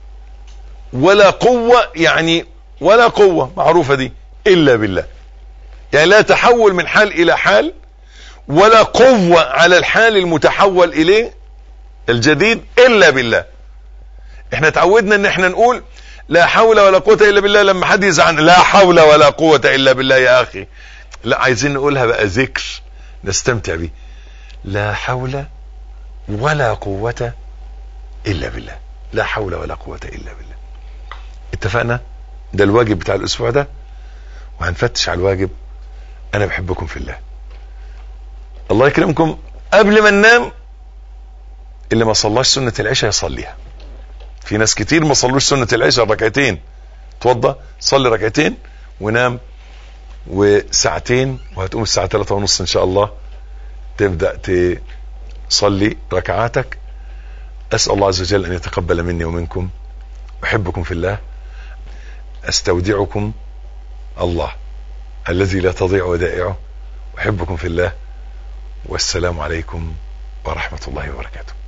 ولا قوة يعني ولا قوة معروفة دي الا بالله يعني لا تحول من حال الى حال ولا قوة على الحال المتحول اليه الجديد الا بالله احنا اتعودنا ان احنا نقول لا حول ولا قوة الا بالله لما حد يزعل لا حول ولا قوة الا بالله يا اخي لا عايزين نقولها بقى ذكر نستمتع بيه لا حول ولا قوة الا بالله لا حول ولا قوة الا بالله اتفقنا ده الواجب بتاع الاسبوع ده وهنفتش على الواجب انا بحبكم في الله الله يكرمكم قبل ما ننام اللي ما صلاش سنة العشاء يصليها في ناس كتير ما صلوش سنة العشاء ركعتين توضى صلي ركعتين ونام وساعتين وهتقوم الساعة ثلاثة ونص ان شاء الله تبدأ تصلي ركعاتك اسأل الله عز وجل ان يتقبل مني ومنكم احبكم في الله استودعكم الله الذي لا تضيع ودائعه احبكم في الله والسلام عليكم ورحمة الله وبركاته